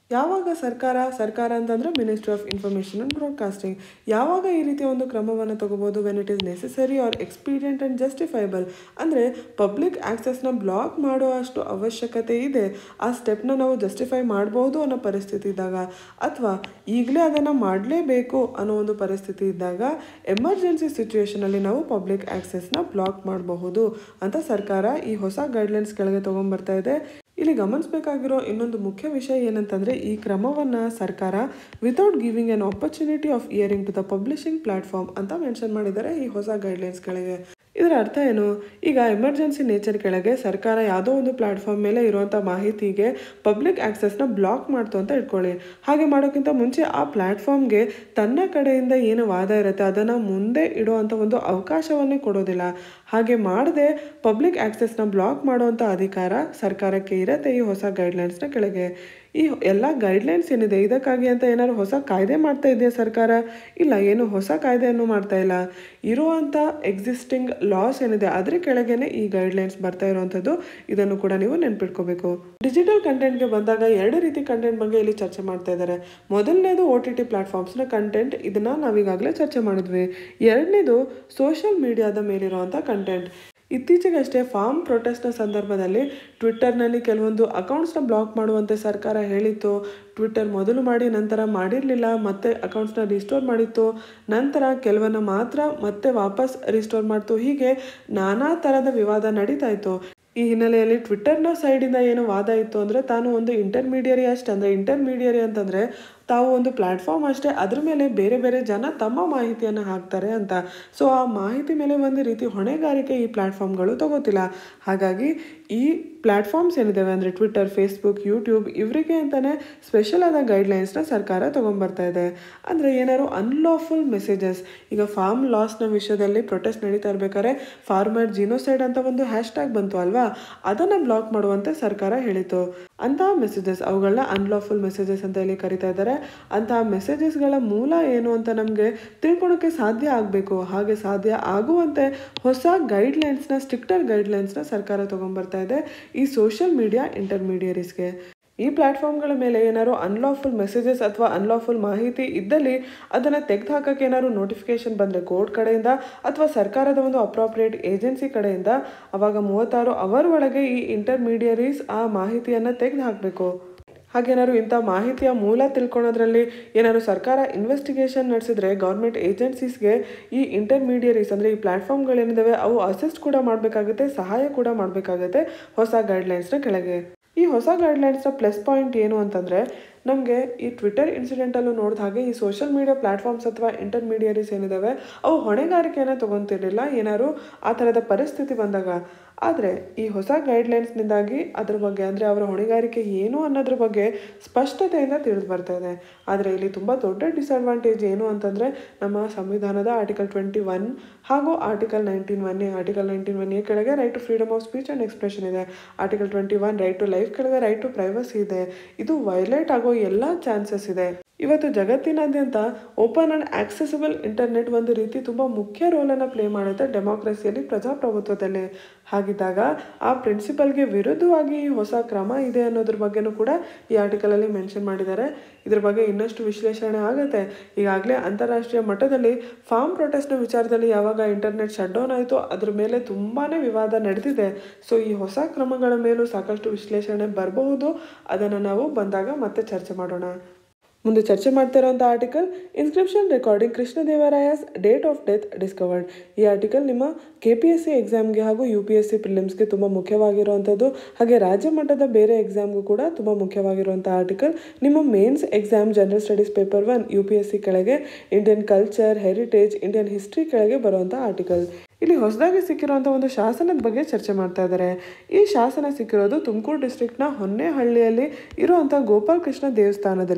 ಯಾವಾಗ ಸರ್ಕಾರ ಸರ್ಕಾರ ಅಂತಂದ್ರೆ ministry of information and broadcasting ಯಾವಾಗ ಈ ರೀತಿಯ ಒಂದು ಕ್ರಮವನ್ನು ತಗೋಬೋದು when it is necessary or expedient and justifiable ಅಂದರೆ ಪಬ್ಲಿಕ್ ಆಕ್ಸೆಸ್ನ ಬ್ಲಾಕ್ ಮಾಡೋ ಅಷ್ಟು ಅವಶ್ಯಕತೆ ಇದೆ ಆ ಸ್ಟೆಪ್ನ ನಾವು ಜಸ್ಟಿಫೈ ಮಾಡ್ಬೋದು ಅನ್ನೋ ಪರಿಸ್ಥಿತಿ ಇದ್ದಾಗ ಅಥವಾ ಈಗಲೇ ಅದನ್ನು ಮಾಡಲೇಬೇಕು ಅನ್ನೋ ಒಂದು ಪರಿಸ್ಥಿತಿ ಇದ್ದಾಗ ಎಮರ್ಜೆನ್ಸಿ ಸಿಚುವೇಶನಲ್ಲಿ ನಾವು ಪಬ್ಲಿಕ್ ಆಕ್ಸೆಸ್ನ ಬ್ಲಾಕ್ ಮಾಡಬಹುದು ಅಂತ ಸರ್ಕಾರ ಈ ಹೊಸ ಗೈಡ್ಲೈನ್ಸ್ ಕೆಳಗೆ ತೊಗೊಂಬರ್ತಾ ಇದೆ ಇಲ್ಲಿ ಗಮನಿಸಬೇಕಾಗಿರೋ ಇನ್ನೊಂದು ಮುಖ್ಯ ವಿಷಯ ಏನಂತಂದರೆ ಈ ಕ್ರಮವನ್ನು ಸರ್ಕಾರ without giving an opportunity of hearing to the publishing platform ಅಂತ ಮೆನ್ಷನ್ ಮಾಡಿದ್ದಾರೆ ಈ ಹೊಸ ಗೈಡ್ಲೈನ್ಸ್ ಕೆಳಗೆ ಇದರ ಅರ್ಥ ಏನು ಈಗ ಎಮರ್ಜೆನ್ಸಿ ನೇಚರ್ ಕೆಳಗೆ ಸರ್ಕಾರ ಯಾವುದೋ ಒಂದು ಪ್ಲಾಟ್ಫಾರ್ಮ್ ಮೇಲೆ ಇರುವಂಥ ಮಾಹಿತಿಗೆ ಪಬ್ಲಿಕ್ ಆಕ್ಸೆಸ್ನ ಬ್ಲಾಕ್ ಮಾಡ್ತು ಅಂತ ಇಟ್ಕೊಳ್ಳಿ ಹಾಗೆ ಮಾಡೋಕ್ಕಿಂತ ಮುಂಚೆ ಆ ಪ್ಲಾಟ್ಫಾರ್ಮ್ಗೆ ತನ್ನ ಕಡೆಯಿಂದ ಏನು ವಾದ ಇರುತ್ತೆ ಅದನ್ನು ಮುಂದೆ ಇಡುವಂಥ ಒಂದು ಅವಕಾಶವನ್ನೇ ಕೊಡೋದಿಲ್ಲ ಹಾಗೆ ಮಾಡದೆ ಪಬ್ಲಿಕ್ ಆಕ್ಸೆಸ್ನ ಬ್ಲಾಕ್ ಮಾಡುವಂಥ ಅಧಿಕಾರ ಸರ್ಕಾರಕ್ಕೆ ಇರುತ್ತೆ ಈ ಹೊಸ ಗೈಡ್ಲೈನ್ಸ್ನ ಕೆಳಗೆ ಈ ಎಲ್ಲ ಗೈಡ್ಲೈನ್ಸ್ ಏನಿದೆ ಇದಕ್ಕಾಗಿ ಅಂತ ಏನಾದ್ರು ಹೊಸ ಕಾಯ್ದೆ ಮಾಡ್ತಾ ಇದೆಯಾ ಸರ್ಕಾರ ಇಲ್ಲ ಏನು ಹೊಸ ಕಾಯ್ದೆಯನ್ನು ಮಾಡ್ತಾ ಇಲ್ಲ ಇರುವಂಥ ಎಕ್ಸಿಸ್ಟಿಂಗ್ ಲಾಸ್ ಏನಿದೆ ಅದ್ರ ಕೆಳಗೇನೆ ಈ ಗೈಡ್ಲೈನ್ಸ್ ಬರ್ತಾ ಇರುವಂಥದ್ದು ಇದನ್ನು ಕೂಡ ನೀವು ನೆನ್ಪಿಟ್ಕೋಬೇಕು ಡಿಜಿಟಲ್ ಕಂಟೆಂಟ್ಗೆ ಬಂದಾಗ ಎರಡು ರೀತಿ ಕಂಟೆಂಟ್ ಬಗ್ಗೆ ಇಲ್ಲಿ ಚರ್ಚೆ ಮಾಡ್ತಾ ಇದ್ದಾರೆ ಮೊದಲನೇದು ಓ ಟಿ ಟಿ ಪ್ಲಾಟ್ಫಾರ್ಮ್ಸ್ನ ಕಂಟೆಂಟ್ ಇದನ್ನ ನಾವೀಗಾಗಲೇ ಚರ್ಚೆ ಮಾಡಿದ್ವಿ ಎರಡನೇದು ಸೋಷಿಯಲ್ ಮೀಡಿಯಾದ ಮೇಲಿರುವಂಥ ಕಂಟೆಂಟ್ ಇತ್ತೀಚೆಗಷ್ಟೇ ಫಾರ್ಮ್ ಪ್ರೊಟೆಸ್ಟ್ನ ಸಂದರ್ಭದಲ್ಲಿ ಟ್ವಿಟ್ಟರ್ನಲ್ಲಿ ಕೆಲವೊಂದು ಅಕೌಂಟ್ಸ್ನ ಬ್ಲಾಕ್ ಮಾಡುವಂತೆ ಸರ್ಕಾರ ಹೇಳಿತ್ತು ಟ್ವಿಟ್ಟರ್ ಮೊದಲು ಮಾಡಿ ನಂತರ ಮಾಡಿರಲಿಲ್ಲ ಮತ್ತೆ ಅಕೌಂಟ್ಸ್ನ ರಿಸ್ಟೋರ್ ಮಾಡಿತ್ತು ನಂತರ ಕೆಲವನ್ನ ಮಾತ್ರ ಮತ್ತೆ ವಾಪಸ್ ರಿಸ್ಟೋರ್ ಮಾಡ್ತು ಹೀಗೆ ನಾನಾ ಥರದ ವಿವಾದ ನಡೀತಾ ಇತ್ತು ಈ ಹಿನ್ನೆಲೆಯಲ್ಲಿ ಟ್ವಿಟ್ಟರ್ನ ಸೈಡಿಂದ ಏನು ವಾದ ಇತ್ತು ಅಂದರೆ ತಾನು ಒಂದು ಇಂಟರ್ಮೀಡಿಯರಿ ಅಷ್ಟೇ ಅಂದರೆ ಇಂಟರ್ಮೀಡಿಯರಿ ಅಂತಂದರೆ ತಾವು ಒಂದು ಪ್ಲ್ಯಾಟ್ಫಾರ್ಮ್ ಅಷ್ಟೇ ಅದ್ರ ಮೇಲೆ ಬೇರೆ ಬೇರೆ ಜನ ತಮ್ಮ ಮಾಹಿತಿಯನ್ನು ಹಾಕ್ತಾರೆ ಅಂತ ಸೊ ಆ ಮಾಹಿತಿ ಮೇಲೆ ಒಂದು ರೀತಿ ಹೊಣೆಗಾರಿಕೆ ಈ ಪ್ಲ್ಯಾಟ್ಫಾರ್ಮ್ಗಳು ತಗೋತಿಲ್ಲ ಹಾಗಾಗಿ ಈ ಪ್ಲ್ಯಾಟ್ಫಾರ್ಮ್ಸ್ ಏನಿದ್ದಾವೆ ಅಂದರೆ ಟ್ವಿಟ್ಟರ್ ಫೇಸ್ಬುಕ್ ಯೂಟ್ಯೂಬ್ ಇವರಿಗೆ ಅಂತಲೇ ಸ್ಪೆಷಲ್ ಆದ ಗೈಡ್ಲೈನ್ಸ್ನ ಸರ್ಕಾರ ತೊಗೊಂಬರ್ತಾ ಇದೆ ಅಂದರೆ ಏನಾದ್ರು ಅನ್ಲಾಫುಲ್ ಮೆಸೇಜಸ್ ಈಗ ಫಾರ್ಮ್ ಲಾಸ್ನ ವಿಷಯದಲ್ಲಿ ಪ್ರೊಟೆಸ್ಟ್ ನಡೀತಾ ಇರ್ಬೇಕಾದ್ರೆ ಫಾರ್ಮರ್ ಜಿನೋಸೈಡ್ ಅಂತ ಒಂದು ಹ್ಯಾಶ್ ಟ್ಯಾಗ್ ಬಂತು ಅಲ್ವಾ ಅದನ್ನು ಬ್ಲಾಕ್ ಮಾಡುವಂತೆ ಸರ್ಕಾರ ಹೇಳಿತು ಅಂತಹ ಮೆಸೇಜಸ್ ಅವುಗಳನ್ನ ಅನ್ಲಾಫುಲ್ ಮೆಸೇಜಸ್ ಅಂತ ಇಲ್ಲಿ ಕರಿತಾ ಇದ್ದಾರೆ ಅಂತಹ ಮೆಸೇಜಸ್ಗಳ ಮೂಲ ಏನು ಅಂತ ನಮಗೆ ತಿಳ್ಕೊಳಕ್ಕೆ ಸಾಧ್ಯ ಆಗಬೇಕು ಹಾಗೆ ಸಾಧ್ಯ ಆಗುವಂತೆ ಹೊಸ ಗೈಡ್ಲೈನ್ಸ್ನ ಸ್ಟ್ರಿಕ್ಟರ್ ಗೈಡ್ಲೈನ್ಸ್ನ ಸರ್ಕಾರ ತೊಗೊಂಬರ್ತಾ ಇದೆ ಈ ಸೋಷಿಯಲ್ ಮೀಡಿಯಾ ಇಂಟರ್ಮೀಡಿಯರೀಸ್ಗೆ ಈ ಪ್ಲ್ಯಾಟ್ಫಾರ್ಮ್ಗಳ ಮೇಲೆ ಏನಾದ್ರು ಅನ್ಲಾಫುಲ್ ಮೆಸೇಜಸ್ ಅಥವಾ ಅನ್ಲಾಫುಲ್ ಮಾಹಿತಿ ಇದ್ದಲ್ಲಿ ಅದನ್ನು ತೆಗೆದು ಹಾಕೋಕ್ಕೆ ಏನಾದ್ರು ನೋಟಿಫಿಕೇಶನ್ ಬಂದರೆ ಕೋರ್ಟ್ ಕಡೆಯಿಂದ ಅಥವಾ ಸರ್ಕಾರದ ಒಂದು ಅಪ್ರಾಪ್ರಿಯೇಟ್ ಏಜೆನ್ಸಿ ಕಡೆಯಿಂದ ಅವಾಗ ಮೂವತ್ತಾರು ಅವರ್ ಒಳಗೆ ಈ ಇಂಟರ್ಮೀಡಿಯರೀಸ್ ಆ ಮಾಹಿತಿಯನ್ನು ತೆಗೆದು ಹಾಕಬೇಕು ಹಾಗೇನಾದ್ರು ಇಂಥ ಮಾಹಿತಿಯ ಮೂಲ ತಿಳ್ಕೊಳೋದ್ರಲ್ಲಿ ಏನಾದ್ರು ಸರ್ಕಾರ ಇನ್ವೆಸ್ಟಿಗೇಷನ್ ನಡೆಸಿದ್ರೆ ಗೌರ್ಮೆಂಟ್ ಏಜೆನ್ಸೀಸ್ಗೆ ಈ ಇಂಟರ್ಮೀಡಿಯರೀಸ್ ಅಂದರೆ ಈ ಪ್ಲ್ಯಾಟ್ಫಾರ್ಮ್ಗಳೇನಿದ್ದಾವೆ ಅವು ಅಸಿಸ್ಟ್ ಕೂಡ ಮಾಡಬೇಕಾಗುತ್ತೆ ಸಹಾಯ ಕೂಡ ಮಾಡಬೇಕಾಗುತ್ತೆ ಹೊಸ ಗೈಡ್ಲೈನ್ಸ್ನ ಕೆಳಗೆ ಈ ಹೊಸ ಗೈಡ್ಲೈನ್ಸ್ನ ಪ್ಲಸ್ ಪಾಯಿಂಟ್ ಏನು ಅಂತಂದರೆ ನಮಗೆ ಈ ಟ್ವಿಟರ್ ಇನ್ಸಿಡೆಂಟಲ್ಲೂ ನೋಡಿದ ಹಾಗೆ ಈ ಸೋಷಿಯಲ್ ಮೀಡಿಯಾ ಪ್ಲ್ಯಾಟ್ಫಾರ್ಮ್ಸ್ ಅಥವಾ ಇಂಟರ್ಮೀಡಿಯರೀಸ್ ಏನಿದ್ದಾವೆ ಅವು ಹೊಣೆಗಾರಿಕೆಯನ್ನು ತೊಗೊತಿರ್ಲಿಲ್ಲ ಏನಾದ್ರು ಆ ಥರದ ಪರಿಸ್ಥಿತಿ ಬಂದಾಗ ಆದರೆ ಈ ಹೊಸ ಗೈಡ್ಲೈನ್ಸ್ನಿಂದಾಗಿ ಅದ್ರ ಬಗ್ಗೆ ಅಂದರೆ ಅವರ ಹೊಣೆಗಾರಿಕೆ ಏನು ಅನ್ನೋದ್ರ ಬಗ್ಗೆ ಸ್ಪಷ್ಟತೆಯಿಂದ ತಿಳಿದು ಬರ್ತಾ ಇದೆ ಆದರೆ ಇಲ್ಲಿ ತುಂಬ ದೊಡ್ಡ ಡಿಸಡ್ವಾಂಟೇಜ್ ಏನು ಅಂತಂದರೆ ನಮ್ಮ ಸಂವಿಧಾನದ ಆರ್ಟಿಕಲ್ ಟ್ವೆಂಟಿ ಒನ್ ಹಾಗೂ article nineteen one A article nineteen one A ಕೆಳಗೆ right to freedom of speech and expression ಇದೆ article twenty one right to life ಕೆಳಗೆ ರೈಟ್ ಟು ಪ್ರೈವಸಿ ಇದೆ ಇದು ವೈಲೇಟ್ ಆಗೋ ಎಲ್ಲ ಚಾನ್ಸಸ್ ಇದೆ ಇವತ್ತು ಜಗತ್ತಿನಾದ್ಯಂತ ಓಪನ್ ಆ್ಯಂಡ್ ಆಕ್ಸೆಸಿಬಲ್ ಇಂಟರ್ನೆಟ್ ಒಂದು ರೀತಿ ತುಂಬ ಮುಖ್ಯ ರೋಲನ್ನು ಪ್ಲೇ ಮಾಡುತ್ತೆ ಡೆಮಾಕ್ರಸಿಯಲ್ಲಿ ಪ್ರಜಾಪ್ರಭುತ್ವದಲ್ಲಿ ಹಾಗಿದ್ದಾಗ ಆ ಪ್ರಿನ್ಸಿಪಲ್ಗೆ ವಿರುದ್ಧವಾಗಿ ಈ ಹೊಸ ಕ್ರಮ ಇದೆ ಅನ್ನೋದ್ರ ಬಗ್ಗೆನೂ ಕೂಡ ಈ ಆರ್ಟಿಕಲಲ್ಲಿ ಮೆನ್ಷನ್ ಮಾಡಿದ್ದಾರೆ ಇದ್ರ ಬಗ್ಗೆ ಇನ್ನಷ್ಟು ವಿಶ್ಲೇಷಣೆ ಆಗುತ್ತೆ ಈಗಾಗಲೇ ಅಂತಾರಾಷ್ಟ್ರೀಯ ಮಟ್ಟದಲ್ಲಿ ಫಾರ್ಮ್ ಪ್ರೊಟೆಸ್ಟ್ನ ವಿಚಾರದಲ್ಲಿ ಯಾವಾಗ ಇಂಟರ್ನೆಟ್ ಶಟ್ ಡೌನ್ ಆಯಿತು ಅದ್ರ ಮೇಲೆ ತುಂಬಾ ವಿವಾದ ನಡೆದಿದೆ ಸೊ ಈ ಹೊಸ ಕ್ರಮಗಳ ಮೇಲೂ ಸಾಕಷ್ಟು ವಿಶ್ಲೇಷಣೆ ಬರಬಹುದು ಅದನ್ನು ನಾವು ಬಂದಾಗ ಮತ್ತೆ ಚರ್ಚೆ ಮಾಡೋಣ ಮುಂದೆ ಚರ್ಚೆ ಮಾಡ್ತಾ ಇರೋಂಥ article inscription recording Krishnadevaraya's date of death discovered ಈ ಆರ್ಟಿಕಲ್ ನಿಮ್ಮ ಕೆ ಪಿ ಎಸ್ ಸಿ ಎಕ್ಸಾಮ್ಗೆ ಹಾಗೂ ಯು ಪಿ ಎಸ್ ಸಿ ಪ್ರಿಲಿಮ್ಸ್ಗೆ ತುಂಬ ಮುಖ್ಯವಾಗಿರುವಂಥದ್ದು ಹಾಗೆ ರಾಜ್ಯ ಮಟ್ಟದ ಬೇರೆ ಎಕ್ಸಾಮ್ಗೂ ಕೂಡ ತುಂಬ ಮುಖ್ಯವಾಗಿರುವಂಥ ಆರ್ಟಿಕಲ್ ನಿಮ್ಮ mains exam general studies paper one U P S C ಕೆಳಗೆ Indian culture heritage Indian history ಕೆಳಗೆ ಬರುವಂಥ ಆರ್ಟಿಕಲ್ ಇಲ್ಲಿ ಹೊಸದಾಗಿ ಸಿಕ್ಕಿರುವಂಥ ಒಂದು ಶಾಸನದ ಬಗ್ಗೆ ಚರ್ಚೆ ಮಾಡ್ತಾ ಇದ್ದಾರೆ ಈ ಶಾಸನ ಸಿಕ್ಕಿರೋದು ತುಮಕೂರು ಡಿಸ್ಟ್ರಿಕ್ಟ್ನ ಹೊನ್ನೆಹಳ್ಳಿಯಲ್ಲಿ ಇರುವಂಥ ಗೋಪಾಲ್ ಕೃಷ್ಣ ದೇವಸ್ಥಾನದಲ್ಲಿ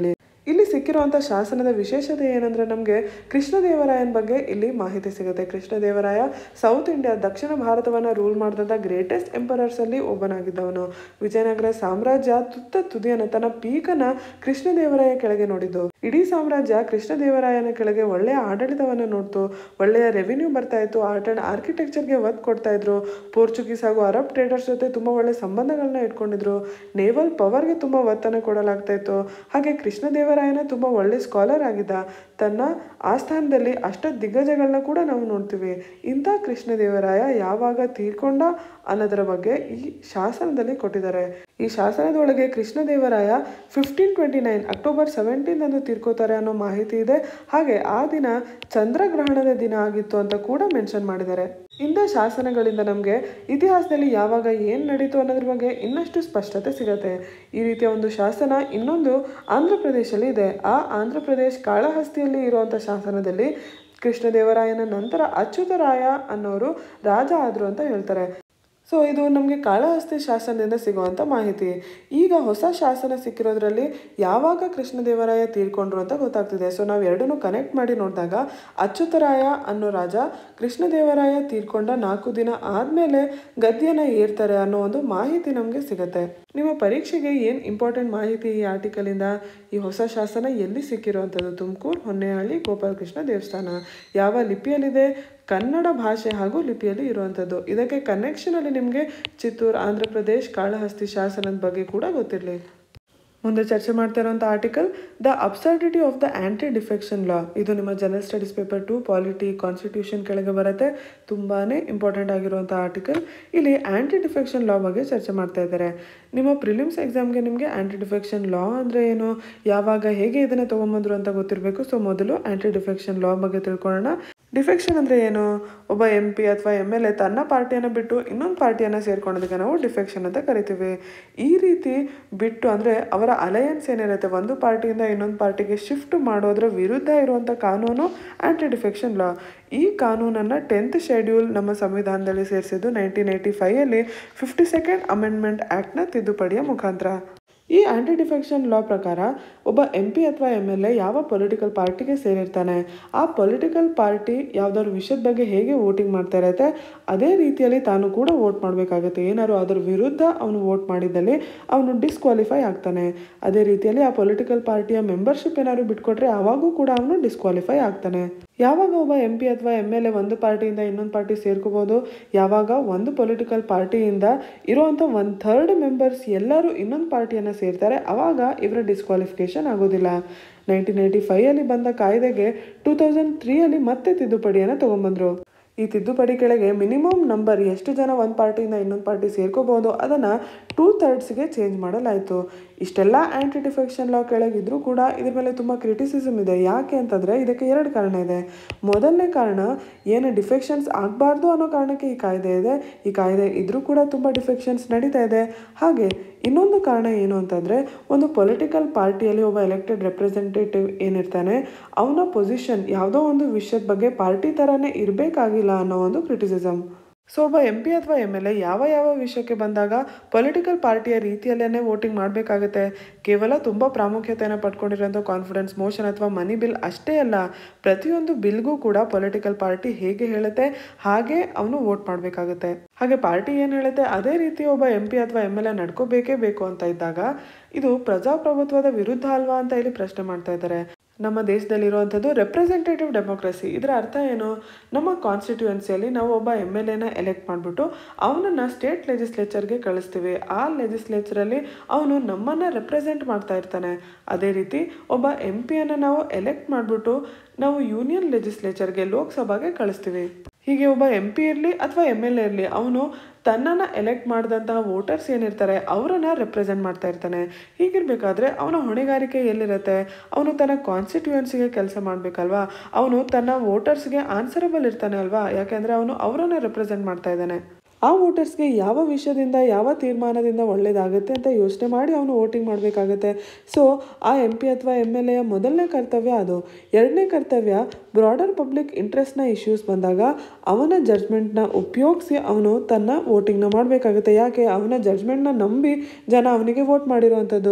ಇಲ್ಲಿ ಸಿಕ್ಕಿರುವಂಥ ಶಾಸನದ ವಿಶೇಷತೆ ಏನಂದ್ರೆ ನಮಗೆ ಕೃಷ್ಣದೇವರಾಯನ ಬಗ್ಗೆ ಇಲ್ಲಿ ಮಾಹಿತಿ ಸಿಗುತ್ತೆ ಕೃಷ್ಣದೇವರಾಯ ಸೌತ್ ಇಂಡಿಯಾ ದಕ್ಷಿಣ ಭಾರತವನ್ನು ರೂಲ್ ಮಾಡಿದಂಥ ಗ್ರೇಟೆಸ್ಟ್ ಎಂಪರರ್ಸ್ ಅಲ್ಲಿ ಒಬ್ಬನಾಗಿದ್ದವನು ವಿಜಯನಗರ ಸಾಮ್ರಾಜ್ಯ ತುತ್ತ ತುದಿಯನ್ನು ತನ್ನ ಪೀಕನ್ನ ಕೃಷ್ಣದೇವರಾಯ ಕೆಳಗೆ ನೋಡಿದ್ದು ಇಡೀ ಸಾಮ್ರಾಜ್ಯ ಕೃಷ್ಣದೇವರಾಯನ ಕೆಳಗೆ ಒಳ್ಳೆಯ ಆಡಳಿತವನ್ನು ನೋಡ್ತು ಒಳ್ಳೆಯ ರೆವಿನ್ಯೂ ಬರ್ತಾ ಇತ್ತು ಆರ್ಟ್ ಅಂಡ್ ಆರ್ಕಿಟೆಕ್ಚರ್ಗೆ ಒತ್ತು ಕೊಡ್ತಾ ಇದ್ರು ಪೋರ್ಚುಗೀಸ್ ಹಾಗೂ ಅರಬ್ ಟ್ರೇಡರ್ಸ್ ಜೊತೆ ತುಂಬ ಒಳ್ಳೆ ಸಂಬಂಧಗಳನ್ನ ಇಟ್ಕೊಂಡಿದ್ರು ನೇವಲ್ ಪವರ್ಗೆ ತುಂಬ ಒತ್ತನ್ನು ಕೊಡಲಾಗ್ತಾ ಇತ್ತು ಹಾಗೆ ಕೃಷ್ಣದೇವರಾಯನ ತುಂಬ ಒಳ್ಳೆ ಸ್ಕಾಲರ್ ಆಗಿದ್ದ ತನ್ನ ಆಸ್ಥಾನದಲ್ಲಿ ಅಷ್ಟ ದಿಗ್ಗಜಗಳನ್ನ ಕೂಡ ನಾವು ನೋಡ್ತೀವಿ ಇಂಥ ಕೃಷ್ಣದೇವರಾಯ ಯಾವಾಗ ತೀರ್ಕೊಂಡ ಅನ್ನೋದರ ಬಗ್ಗೆ ಈ ಶಾಸನದಲ್ಲಿ ಕೊಟ್ಟಿದ್ದಾರೆ ಈ ಶಾಸನದೊಳಗೆ Krishnadevaraya fifteen twenty nine October seventeen ಅಂದು ತೀರ್ಕೋತಾರೆ ಅನ್ನೋ ಮಾಹಿತಿ ಇದೆ ಹಾಗೆ ಆ ದಿನ ಚಂದ್ರಗ್ರಹಣದ ದಿನ ಆಗಿತ್ತು ಅಂತ ಕೂಡ ಮೆನ್ಷನ್ ಮಾಡಿದ್ದಾರೆ ಇಂಥ ಶಾಸನಗಳಿಂದ ನಮಗೆ ಇತಿಹಾಸದಲ್ಲಿ ಯಾವಾಗ ಏನು ನಡೀತು ಅನ್ನೋದ್ರ ಬಗ್ಗೆ ಇನ್ನಷ್ಟು ಸ್ಪಷ್ಟತೆ ಸಿಗತ್ತೆ ಈ ರೀತಿಯ ಒಂದು ಶಾಸನ ಇನ್ನೊಂದು ಆಂಧ್ರ ಪ್ರದೇಶಲ್ಲಿ ಇದೆ ಆ ಆಂಧ್ರ ಪ್ರದೇಶ್ ಕಾಳಹಸ್ತಿಯಲ್ಲಿ ಇರುವಂಥ ಶಾಸನದಲ್ಲಿ ಕೃಷ್ಣದೇವರಾಯನ ನಂತರ ಅಚ್ಯುತರಾಯ ಅನ್ನೋರು ರಾಜ ಆದರು ಅಂತ ಹೇಳ್ತಾರೆ ಸೊ ಇದು ನಮಗೆ ಕಾಳಹಸ್ತಿ ಶಾಸನದಿಂದ ಸಿಗುವಂಥ ಮಾಹಿತಿ ಈಗ ಹೊಸ ಶಾಸನ ಸಿಕ್ಕಿರೋದ್ರಲ್ಲಿ ಯಾವಾಗ ಕೃಷ್ಣದೇವರಾಯ ತೀರ್ಕೊಂಡ್ರು ಅಂತ ಗೊತ್ತಾಗ್ತಿದೆ ಸೊ ನಾವು ಎರಡನ್ನೂ ಕನೆಕ್ಟ್ ಮಾಡಿ ನೋಡಿದಾಗ ಅಚ್ಯುತರಾಯ ಅನ್ನೋ ರಾಜ ಕೃಷ್ಣದೇವರಾಯ ತೀರ್ಕೊಂಡ ನಾಲ್ಕು ದಿನ ಆದಮೇಲೆ ಗದ್ಯನ ಏರ್ತಾರೆ ಅನ್ನೋ ಒಂದು ಮಾಹಿತಿ ನಮಗೆ ಸಿಗುತ್ತೆ ನಿಮ್ಮ ಪರೀಕ್ಷೆಗೆ ಏನು ಇಂಪಾರ್ಟೆಂಟ್ ಮಾಹಿತಿ ಈ ಆರ್ಟಿಕಲಿಂದ ಈ ಹೊಸ ಶಾಸನ ಎಲ್ಲಿ ಸಿಕ್ಕಿರುವಂಥದ್ದು ತುಮಕೂರು ಹೊನ್ನೆಹಳ್ಳಿ ಗೋಪಾಲಕೃಷ್ಣ ದೇವಸ್ಥಾನ ಯಾವ ಲಿಪಿಯಲ್ಲಿದೆ ಕನ್ನಡ ಭಾಷೆ ಹಾಗೂ ಲಿಪಿಯಲ್ಲಿ ಇರುವಂಥದ್ದು ಇದಕ್ಕೆ ಕನೆಕ್ಷನಲ್ಲಿ ನಿಮಗೆ ಚಿತ್ತೂರು ಆಂಧ್ರ ಪ್ರದೇಶ್ ಕಾಳಹಸ್ತಿ ಶಾಸನದ ಬಗ್ಗೆ ಕೂಡ ಗೊತ್ತಿರಲಿ ಮುಂದೆ ಚರ್ಚೆ ಮಾಡ್ತಾ ಇರುವಂಥ article the absurdity of the anti defection law ಇದು ನಿಮ್ಮ general studies paper two polity constitution ಕೆಳಗೆ ಬರುತ್ತೆ ತುಂಬಾ ಇಂಪಾರ್ಟೆಂಟ್ ಆಗಿರುವಂಥ ಆರ್ಟಿಕಲ್ ಇಲ್ಲಿ ಆ್ಯಂಟಿ ಡಿಫೆಕ್ಷನ್ ಲಾ ಬಗ್ಗೆ ಚರ್ಚೆ ಮಾಡ್ತಾ ಇದ್ದಾರೆ ನಿಮ್ಮ ಪ್ರಿಲಿಮ್ಸ್ ಎಕ್ಸಾಮ್ಗೆ ನಿಮಗೆ ಆ್ಯಂಟಿ ಡಿಫೆಕ್ಷನ್ ಲಾ ಅಂದರೆ ಏನು ಯಾವಾಗ ಹೇಗೆ ಇದನ್ನು ತೊಗೊಂಬಂದ್ರು ಅಂತ ಗೊತ್ತಿರಬೇಕು ಸೊ ಮೊದಲು ಆ್ಯಂಟಿ ಡಿಫೆಕ್ಷನ್ ಲಾ ಬಗ್ಗೆ ತಿಳ್ಕೊಳ್ಳೋಣ ಡಿಫೆಕ್ಷನ್ ಅಂದರೆ ಏನು ಒಬ್ಬ ಎಂ ಪಿ ಅಥವಾ ಎಮ್ ಎಲ್ ಎ ತನ್ನ ಪಾರ್ಟಿಯನ್ನು ಬಿಟ್ಟು ಇನ್ನೊಂದು ಪಾರ್ಟಿಯನ್ನು ಸೇರ್ಕೊಳ್ಳೋದಕ್ಕೆ ನಾವು ಡಿಫೆಕ್ಷನ್ ಅಂತ ಕರಿತೀವಿ ಈ ರೀತಿ ಬಿಟ್ಟು ಅಂದರೆ ಅವರ ಅಲಯನ್ಸ್ ಏನಿರುತ್ತೆ ಒಂದು ಪಾರ್ಟಿಯಿಂದ ಇನ್ನೊಂದು ಪಾರ್ಟಿಗೆ ಶಿಫ್ಟ್ ಮಾಡೋದ್ರ ವಿರುದ್ಧ ಇರುವಂಥ ಕಾನೂನು ಆ್ಯಂಟಿ ಡಿಫೆಕ್ಷನ್ ಲಾ ಈ ಕಾನೂನನ್ನು ಟೆಂತ್ ಶೆಡ್ಯೂಲ್ ನಮ್ಮ ಸಂವಿಧಾನದಲ್ಲಿ ಸೇರಿಸಿದ್ದು ನೈನ್ಟೀನ್ ಏಯ್ಟಿ ಫೈಯಲ್ಲಿ ಫಿಫ್ಟಿ ಸೆಕೆಂಡ್ ಅಮೆಂಡ್ಮೆಂಟ್ ಆ್ಯಕ್ಟ್ನ ತಿದ್ದುಪಡಿಯ ಮುಖಾಂತರ ಈ ಆ್ಯಂಟಿ ಡಿಫೆಕ್ಷನ್ ಲಾ ಪ್ರಕಾರ ಒಬ್ಬ ಎಂ ಪಿ ಅಥವಾ ಎಮ್ ಎಲ್ ಎ ಯಾವ ಪೊಲಿಟಿಕಲ್ ಪಾರ್ಟಿಗೆ ಸೇರಿರ್ತಾನೆ ಆ ಪೊಲಿಟಿಕಲ್ ಪಾರ್ಟಿ ಯಾವ್ದಾದ್ರು ವಿಷಯದ ಬಗ್ಗೆ ಹೇಗೆ ವೋಟಿಂಗ್ ಮಾಡ್ತಾ ಇರುತ್ತೆ ಅದೇ ರೀತಿಯಲ್ಲಿ ತಾನು ಕೂಡ ವೋಟ್ ಮಾಡಬೇಕಾಗುತ್ತೆ ಏನಾದ್ರು ಅದರ ವಿರುದ್ಧ ಅವನು ವೋಟ್ ಮಾಡಿದ್ದಲ್ಲಿ ಅವನು ಡಿಸ್ಕ್ವಾಲಿಫೈ ಆಗ್ತಾನೆ ಅದೇ ರೀತಿಯಲ್ಲಿ ಆ ಪೊಲಿಟಿಕಲ್ ಪಾರ್ಟಿಯ ಮೆಂಬರ್ಶಿಪ್ ಏನಾದ್ರು ಬಿಟ್ಕೊಟ್ರೆ ಅವಾಗೂ ಕೂಡ ಅವನು ಡಿಸ್ಕ್ವಾಲಿಫೈ ಆಗ್ತಾನೆ ಯಾವಾಗ ಒಬ್ಬ ಎಂ ಪಿ ಅಥವಾ ಎಮ್ ಎಲ್ ಎ ಒಂದು ಪಾರ್ಟಿಯಿಂದ ಇನ್ನೊಂದು ಪಾರ್ಟಿ ಸೇರ್ಕೋಬೋದು ಯಾವಾಗ ಒಂದು ಪೊಲಿಟಿಕಲ್ ಪಾರ್ಟಿಯಿಂದ ಇರುವಂಥ ಒನ್ ಥರ್ಡ್ ಮೆಂಬರ್ಸ್ ಎಲ್ಲರೂ ಇನ್ನೊಂದು ಪಾರ್ಟಿಯನ್ನು ಸೇರ್ತಾರೆ ಅವಾಗ ಇವರ ಡಿಸ್ಕ್ವಾಲಿಫಿಕೇಶನ್ ಆಗೋದಿಲ್ಲ ನೈನ್ಟೀನ್ ಏಯ್ಟಿ ಫೈಯಲ್ಲಿ ಬಂದ ಕಾಯ್ದೆಗೆ ಟೂ ತೌಸಂಡ್ ತ್ರೀಯಲ್ಲಿ ಮತ್ತೆ ತಿದ್ದುಪಡಿಯನ್ನು ತೊಗೊಂಬಂದರು ಈ ತಿದ್ದುಪಡಿ ಕೆಳಗೆ ಮಿನಿಮಮ್ ನಂಬರ್ ಎಷ್ಟು ಜನ ಒಂದು ಪಾರ್ಟಿಯಿಂದ ಇನ್ನೊಂದು ಪಾರ್ಟಿ ಸೇರ್ಕೋಬಹುದು ಅದನ್ನು ಟೂ ಥರ್ಡ್ಸ್ಗೆ ಚೇಂಜ್ ಮಾಡಲಾಯಿತು ಇಷ್ಟೆಲ್ಲ ಆ್ಯಂಟಿ ಡಿಫೆಕ್ಷನ್ ಲಾ ಕೆಳಗಿದ್ರೂ ಕೂಡ ಇದ್ರ ಮೇಲೆ ತುಂಬ ಕ್ರಿಟಿಸಿಸಮ್ ಇದೆ ಯಾಕೆ ಅಂತಂದರೆ ಇದಕ್ಕೆ ಎರಡು ಕಾರಣ ಇದೆ ಮೊದಲನೇ ಕಾರಣ ಏನು ಡಿಫೆಕ್ಷನ್ಸ್ ಆಗಬಾರ್ದು ಅನ್ನೋ ಕಾರಣಕ್ಕೆ ಈ ಕಾಯ್ದೆ ಇದೆ ಈ ಕಾಯ್ದೆ ಇದ್ರೂ ಕೂಡ ತುಂಬ ಡಿಫೆಕ್ಷನ್ಸ್ ನಡೀತಾ ಇದೆ ಹಾಗೆ ಇನ್ನೊಂದು ಕಾರಣ ಏನು ಅಂತಂದರೆ ಒಂದು ಪೊಲಿಟಿಕಲ್ ಪಾರ್ಟಿಯಲ್ಲಿ ಒಬ್ಬ ಎಲೆಕ್ಟೆಡ್ ರೆಪ್ರೆಸೆಂಟೇಟಿವ್ ಏನಿರ್ತಾನೆ ಅವನ ಪೊಸಿಷನ್ ಯಾವುದೋ ಒಂದು ವಿಷಯದ ಬಗ್ಗೆ ಪಾರ್ಟಿ ಥರನೇ ಇರಬೇಕಾಗಿಲ್ಲ ಅನ್ನೋ ಒಂದು ಕ್ರಿಟಿಸಿಸಮ್ ಸೊ ಒಬ್ಬ ಎಂ ಪಿ ಅಥವಾ ಎಮ್ ಎಲ್ ಎ ಯಾವ ಯಾವ ವಿಷಯಕ್ಕೆ ಬಂದಾಗ ಪೊಲಿಟಿಕಲ್ ಪಾರ್ಟಿಯ ರೀತಿಯಲ್ಲೇ ವೋಟಿಂಗ್ ಮಾಡಬೇಕಾಗುತ್ತೆ ಕೇವಲ ತುಂಬ ಪ್ರಾಮುಖ್ಯತೆಯನ್ನು ಪಡ್ಕೊಂಡಿರೋಂಥ ಕಾನ್ಫಿಡೆನ್ಸ್ ಮೋಷನ್ ಅಥವಾ ಮನಿ ಬಿಲ್ ಅಷ್ಟೇ ಅಲ್ಲ ಪ್ರತಿಯೊಂದು ಬಿಲ್ಗೂ ಕೂಡ ಪೊಲಿಟಿಕಲ್ ಪಾರ್ಟಿ ಹೇಗೆ ಹೇಳುತ್ತೆ ಹಾಗೆ ಅವನು ವೋಟ್ ಮಾಡಬೇಕಾಗುತ್ತೆ ಹಾಗೆ ಪಾರ್ಟಿ ಏನು ಹೇಳುತ್ತೆ ಅದೇ ರೀತಿ ಒಬ್ಬ ಎಂ ಪಿ ಅಥವಾ ಎಮ್ ಎಲ್ ಎ ನಡ್ಕೋಬೇಕೇ ಬೇಕು ಅಂತ ಇದ್ದಾಗ ಇದು ಪ್ರಜಾಪ್ರಭುತ್ವದ ವಿರುದ್ಧ ಅಲ್ವಾ ಅಂತ ಇಲ್ಲಿ ಪ್ರಶ್ನೆ ಮಾಡ್ತಾ ಇದ್ದಾರೆ ನಮ್ಮ ದೇಶದಲ್ಲಿರುವಂಥದ್ದು ರೆಪ್ರೆಸೆಂಟೇಟಿವ್ ಡೆಮೋಕ್ರಸಿ ಇದರ ಅರ್ಥ ಏನು ನಮ್ಮ ಕಾನ್ಸ್ಟಿಟ್ಯೂಯನ್ಸಿಯಲ್ಲಿ ನಾವು ಒಬ್ಬ ಎಮ್ ಎಲ್ ಎನ ಎಲೆಕ್ಟ್ ಮಾಡಿಬಿಟ್ಟು ಅವನನ್ನು ಸ್ಟೇಟ್ ಲೆಜಿಸ್ಲೇಚರ್ಗೆ ಕಳಿಸ್ತೀವಿ ಆ ಲೆಜಿಸ್ಲೇಚರಲ್ಲಿ ಅವನು ನಮ್ಮನ್ನು ರೆಪ್ರೆಸೆಂಟ್ ಮಾಡ್ತಾ ಇರ್ತಾನೆ ಅದೇ ರೀತಿ ಒಬ್ಬ ಎಂ ಪಿಯನ್ನು ನಾವು ಎಲೆಕ್ಟ್ ಮಾಡಿಬಿಟ್ಟು ನಾವು ಯೂನಿಯನ್ ಲೆಜಿಸ್ಲೇಚರ್ಗೆ ಲೋಕಸಭಾಗೆ ಕಳಿಸ್ತೀವಿ ಹೀಗೆ ಒಬ್ಬ ಎಂ ಪಿ ಇರಲಿ ಅಥವಾ ಎಮ್ ಎಲ್ ಎ ಇರಲಿ ಅವನು ತನ್ನನ್ನು ಎಲೆಕ್ಟ್ ಮಾಡಿದಂತಹ ವೋಟರ್ಸ್ ಏನಿರ್ತಾರೆ ಅವರನ್ನು ರೆಪ್ರೆಸೆಂಟ್ ಮಾಡ್ತಾ ಇರ್ತಾನೆ ಹೀಗಿರಬೇಕಾದ್ರೆ ಅವನ ಹೊಣೆಗಾರಿಕೆ ಎಲ್ಲಿರುತ್ತೆ ಅವನು ತನ್ನ ಕಾನ್ಸ್ಟಿಟ್ಯೂಯನ್ಸಿಗೆ ಕೆಲಸ ಮಾಡಬೇಕಲ್ವಾ ಅವನು ತನ್ನ ವೋಟರ್ಸ್ಗೆ ಆನ್ಸರಬಲ್ ಇರ್ತಾನೆ ಅಲ್ವಾ ಯಾಕೆಂದರೆ ಅವನು ಅವರನ್ನು ರೆಪ್ರೆಸೆಂಟ್ ಮಾಡ್ತಾ ಇದ್ದಾನೆ ಆ ವೋಟರ್ಸ್ಗೆ ಯಾವ ವಿಷಯದಿಂದ ಯಾವ ತೀರ್ಮಾನದಿಂದ ಒಳ್ಳೇದಾಗುತ್ತೆ ಅಂತ ಯೋಚನೆ ಮಾಡಿ ಅವನು ವೋಟಿಂಗ್ ಮಾಡಬೇಕಾಗುತ್ತೆ ಸೊ ಆ ಎಂ ಪಿ ಅಥವಾ ಎಮ್ ಎಲ್ ಎಯ ಮೊದಲನೇ ಕರ್ತವ್ಯ ಅದು ಎರಡನೇ ಕರ್ತವ್ಯ ಬ್ರಾಡರ್ ಪಬ್ಲಿಕ್ ಇಂಟ್ರೆಸ್ಟ್ನ ಇಶ್ಯೂಸ್ ಬಂದಾಗ ಅವನ ಜಡ್ಜ್ಮೆಂಟ್ನ ಉಪಯೋಗಿಸಿ ಅವನು ತನ್ನ ವೋಟಿಂಗ್ನ ಮಾಡಬೇಕಾಗುತ್ತೆ ಯಾಕೆ ಅವನ ಜಡ್ಜ್ಮೆಂಟ್ನ ನಂಬಿ ಜನ ಅವನಿಗೆ ವೋಟ್ ಮಾಡಿರುವಂಥದ್ದು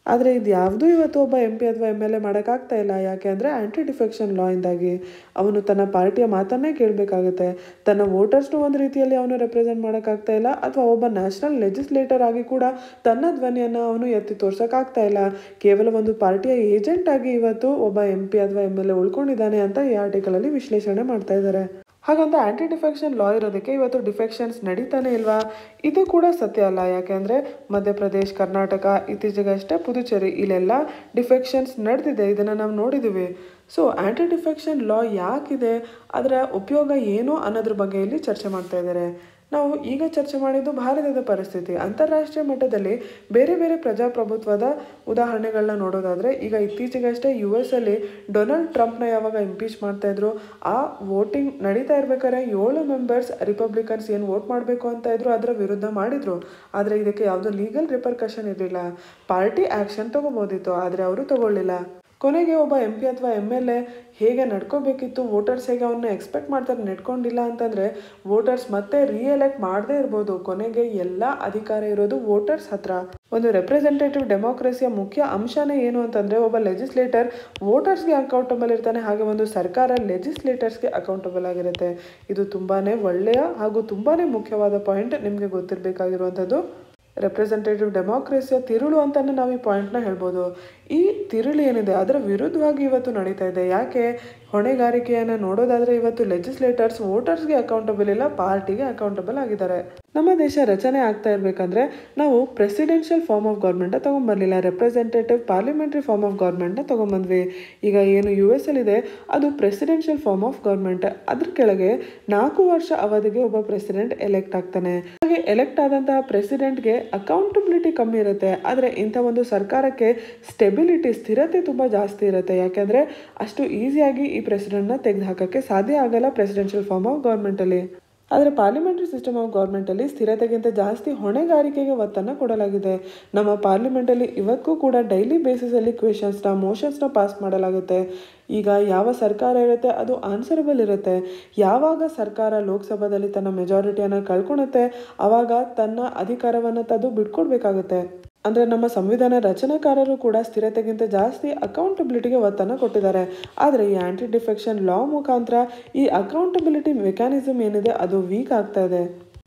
ಆದರೆ ಇದು ಯಾವುದೂ ಇವತ್ತು ಒಬ್ಬ ಎಂ ಪಿ ಅಥವಾ ಎಮ್ ಎಲ್ ಎ ಮಾಡೋಕ್ಕಾಗ್ತಾ ಇಲ್ಲ ಯಾಕೆ ಅಂದರೆ ಆ್ಯಂಟಿ ಡಿಫೆಕ್ಷನ್ ಲಾ ಇಂದಾಗಿ ಅವನು ತನ್ನ ಪಾರ್ಟಿಯ ಮಾತನ್ನೇ ಕೇಳಬೇಕಾಗುತ್ತೆ ತನ್ನ ವೋಟರ್ಸ್ನು ಒಂದು ರೀತಿಯಲ್ಲಿ ಅವನು ರೆಪ್ರೆಸೆಂಟ್ ಮಾಡೋಕ್ಕಾಗ್ತಾ ಇಲ್ಲ ಅಥವಾ ಒಬ್ಬ ನ್ಯಾಷನಲ್ ಲೆಜಿಸ್ಲೇಟರ್ ಆಗಿ ಕೂಡ ತನ್ನ ಧ್ವನಿಯನ್ನು ಅವನು ಎತ್ತಿ ತೋರ್ಸೋಕ್ಕಾಗ್ತಾ ಇಲ್ಲ ಕೇವಲ ಒಂದು ಪಾರ್ಟಿಯ ಏಜೆಂಟ್ ಆಗಿ ಇವತ್ತು ಒಬ್ಬ ಎಂ ಪಿ ಅಥವಾ ಎಮ್ ಎಲ್ ಎ ಉಳ್ಕೊಂಡಿದ್ದಾನೆ ಅಂತ ಈ ಆರ್ಟಿಕಲಲ್ಲಿ ವಿಶ್ಲೇಷಣೆ ಮಾಡ್ತಾ ಇದ್ದಾರೆ ಹಾಗಂತ ಆ್ಯಂಟಿ ಡಿಫೆಕ್ಷನ್ ಲಾ ಇರೋದಕ್ಕೆ ಇವತ್ತು ಡಿಫೆಕ್ಷನ್ಸ್ ನಡೀತಾನೆ ಇಲ್ವಾ ಇದು ಕೂಡ ಸತ್ಯ ಅಲ್ಲ ಯಾಕೆಂದರೆ ಮಧ್ಯಪ್ರದೇಶ್ ಕರ್ನಾಟಕ ಇತ್ತೀಚೆಗಷ್ಟೇ ಪುದುಚೇರಿ ಇಲ್ಲೆಲ್ಲ ಡಿಫೆಕ್ಷನ್ಸ್ ನಡೆದಿದೆ ಇದನ್ನು ನಾವು ನೋಡಿದ್ದೀವಿ ಸೊ ಆ್ಯಂಟಿ ಡಿಫೆಕ್ಷನ್ ಲಾ ಯಾಕಿದೆ ಅದರ ಉಪಯೋಗ ಏನು ಅನ್ನೋದ್ರ ಬಗ್ಗೆ ಇಲ್ಲಿ ಚರ್ಚೆ ಮಾಡ್ತಾ ಇದ್ದಾರೆ ನಾವು ಈಗ ಚರ್ಚೆ ಮಾಡಿದ್ದು ಭಾರತದ ಪರಿಸ್ಥಿತಿ ಅಂತಾರಾಷ್ಟ್ರೀಯ ಮಟ್ಟದಲ್ಲಿ ಬೇರೆ ಬೇರೆ ಪ್ರಜಾಪ್ರಭುತ್ವದ ಉದಾಹರಣೆಗಳನ್ನ ನೋಡೋದಾದರೆ ಈಗ ಇತ್ತೀಚೆಗಷ್ಟೇ ಯು ಎಸ್ ಅಲ್ಲಿ ಡೊನಾಲ್ಡ್ ಟ್ರಂಪ್ನ ಯಾವಾಗ ಇಂಪೀಚ್ ಮಾಡ್ತಾ ಇದ್ರು ಆ ವೋಟಿಂಗ್ ನಡೀತಾ ಇರ್ಬೇಕಾದ್ರೆ ಏಳು ಮೆಂಬರ್ಸ್ ರಿಪಬ್ಲಿಕನ್ಸ್ ಏನು ವೋಟ್ ಮಾಡಬೇಕು ಅಂತ ಇದ್ರು ಅದರ ವಿರುದ್ಧ ಮಾಡಿದ್ರು ಆದರೆ ಇದಕ್ಕೆ ಯಾವುದೋ ಲೀಗಲ್ ರಿಪರ್ಕಷನ್ ಇರಲಿಲ್ಲ ಪಾರ್ಟಿ ಆ್ಯಕ್ಷನ್ ತಗೋಬೋದಿತ್ತು ಆದರೆ ಅವರು ತಗೊಳ್ಳಿಲ್ಲ ಕೊನೆಗೆ ಒಬ್ಬ ಎಂ ಪಿ ಅಥವಾ ಎಮ್ ಎಲ್ ಎ ಹೇಗೆ ನಡ್ಕೋಬೇಕಿತ್ತು ವೋಟರ್ಸ್ ಹೇಗೆ ಅವನ್ನ ಎಕ್ಸ್ಪೆಕ್ಟ್ ಮಾಡ್ತಾರೆ ನಡ್ಕೊಂಡಿಲ್ಲ ಅಂತಂದರೆ ವೋಟರ್ಸ್ ಮತ್ತೆ ರೀಎಲೆಕ್ಟ್ ಮಾಡದೇ ಇರ್ಬೋದು ಕೊನೆಗೆ ಎಲ್ಲ ಅಧಿಕಾರ ಇರೋದು ವೋಟರ್ಸ್ ಹತ್ರ ಒಂದು ರೆಪ್ರೆಸೆಂಟೇಟಿವ್ ಡೆಮೋಕ್ರಸಿಯ ಮುಖ್ಯ ಅಂಶನೇ ಏನು ಅಂತಂದರೆ ಒಬ್ಬ ಲೆಜಿಸ್ಲೇಟರ್ ವೋಟರ್ಸ್ಗೆ ಅಕೌಂಟಬಲ್ ಇರ್ತಾನೆ ಹಾಗೆ ಒಂದು ಸರ್ಕಾರ ಲೆಜಿಸ್ಲೇಟರ್ಸ್ಗೆ ಅಕೌಂಟಬಲ್ ಆಗಿರುತ್ತೆ ಇದು ತುಂಬಾ ಒಳ್ಳೆಯ ಹಾಗೂ ತುಂಬಾ ಮುಖ್ಯವಾದ ಪಾಯಿಂಟ್ ನಿಮಗೆ ಗೊತ್ತಿರಬೇಕಾಗಿರುವಂಥದ್ದು ರೆಪ್ರೆಸೆಂಟೇಟಿವ್ ಡೆಮೋಕ್ರಸಿಯ ತಿರುಳು ಅಂತಲೇ ನಾವು ಈ ಪಾಯಿಂಟ್ನ ಹೇಳ್ಬೋದು ಈ ತಿರುಳು ಏನಿದೆ ಅದರ ವಿರುದ್ಧವಾಗಿ ಇವತ್ತು ನಡೀತಾ ಇದೆ ಯಾಕೆ ಹೊಣೆಗಾರಿಕೆಯನ್ನು ನೋಡೋದಾದರೆ ಇವತ್ತು ಲೆಜಿಸ್ಲೇಟರ್ಸ್ ವೋಟರ್ಸ್ಗೆ ಅಕೌಂಟಬಲ್ ಇಲ್ಲ ಪಾರ್ಟಿಗೆ ಅಕೌಂಟಬಲ್ ಆಗಿದ್ದಾರೆ ನಮ್ಮ ದೇಶ ರಚನೆ ಆಗ್ತಾ ಇರಬೇಕಂದ್ರೆ ನಾವು ಪ್ರೆಸಿಡೆನ್ಷಿಯಲ್ ಫಾರ್ಮ್ ಆಫ್ ಗೌರ್ಮೆಂಟ ತೊಗೊಂಬರ್ಲಿಲ್ಲ ರೆಪ್ರೆಸೆಂಟೇಟಿವ್ ಪಾರ್ಲಿಮೆಂಟ್ರಿ ಫಾರ್ಮ್ ಆಫ್ ಗೌರ್ಮೆಂಟ್ನ ತೊಗೊಂಬಂದ್ವಿ ಈಗ ಏನು ಯು ಎಸ್ ಇದೆ ಅದು ಪ್ರೆಸಿಡೆನ್ಷಿಯಲ್ ಫಾರ್ಮ್ ಆಫ್ ಗೌರ್ಮೆಂಟ್ ಅದ್ರ ಕೆಳಗೆ ನಾಲ್ಕು ವರ್ಷ ಅವಧಿಗೆ ಒಬ್ಬ ಪ್ರೆಸಿಡೆಂಟ್ ಎಲೆಕ್ಟ್ ಆಗ್ತಾನೆ ಹಾಗೆ ಎಲೆಕ್ಟ್ ಆದಂತಹ ಪ್ರೆಸಿಡೆಂಟ್ಗೆ ಅಕೌಂಟಬಿಲಿಟಿ ಕಮ್ಮಿ ಇರುತ್ತೆ ಆದರೆ ಇಂಥ ಒಂದು ಸರ್ಕಾರಕ್ಕೆ ಸ್ಟೆಬಿಲಿಟಿ ಸ್ಥಿರತೆ ತುಂಬ ಜಾಸ್ತಿ ಇರುತ್ತೆ ಯಾಕೆಂದರೆ ಅಷ್ಟು ಈಸಿಯಾಗಿ ಈ ಪ್ರೆಸಿಡೆಂಟ್ನ ತೆಗೆದು ಹಾಕೋಕ್ಕೆ ಸಾಧ್ಯ ಆಗಲ್ಲ ಪ್ರೆಸಿಡೆನ್ಷಿಯಲ್ ಫಾರ್ಮ್ ಆಫ್ ಗೌರ್ಮೆಂಟಲ್ಲಿ ಆದರೆ ಪಾರ್ಲಿಮೆಂಟ್ರಿ ಸಿಸ್ಟಮ್ ಆಫ್ ಗೌರ್ಮೆಂಟಲ್ಲಿ ಸ್ಥಿರತೆಗಿಂತ ಜಾಸ್ತಿ ಹೊಣೆಗಾರಿಕೆಗೆ ಒತ್ತನ್ನು ಕೊಡಲಾಗಿದೆ ನಮ್ಮ ಪಾರ್ಲಿಮೆಂಟಲ್ಲಿ ಇವತ್ತಿಗೂ ಕೂಡ ಡೈಲಿ ಬೇಸಿಸಲ್ಲಿ ಕ್ವೆಶನ್ಸ್ನ ಮೋಷನ್ಸ್ನ ಪಾಸ್ ಮಾಡಲಾಗುತ್ತೆ ಈಗ ಯಾವ ಸರ್ಕಾರ ಇರುತ್ತೆ ಅದು ಆನ್ಸರಬಲ್ ಇರುತ್ತೆ ಯಾವಾಗ ಸರ್ಕಾರ ಲೋಕಸಭಾದಲ್ಲಿ ತನ್ನ ಮೆಜಾರಿಟಿಯನ್ನು ಕಳ್ಕೊಳುತ್ತೆ ಆವಾಗ ತನ್ನ ಅಧಿಕಾರವನ್ನು ತದು ಬಿಟ್ಕೊಡ್ಬೇಕಾಗುತ್ತೆ ಅಂದರೆ ನಮ್ಮ ಸಂವಿಧಾನ ರಚನಾಕಾರರು ಕೂಡ ಸ್ಥಿರತೆಗಿಂತ ಜಾಸ್ತಿ ಅಕೌಂಟಬಿಲಿಟಿಗೆ ಒತ್ತನ್ನು ಕೊಟ್ಟಿದ್ದಾರೆ ಆದರೆ ಈ ಆ್ಯಂಟಿ ಡಿಫೆಕ್ಷನ್ ಲಾ ಮುಖಾಂತರ ಈ ಅಕೌಂಟಬಿಲಿಟಿ ಮೆಕ್ಯಾನಿಸಮ್ ಏನಿದೆ ಅದು ವೀಕ್ ಆಗ್ತಾ ಇದೆ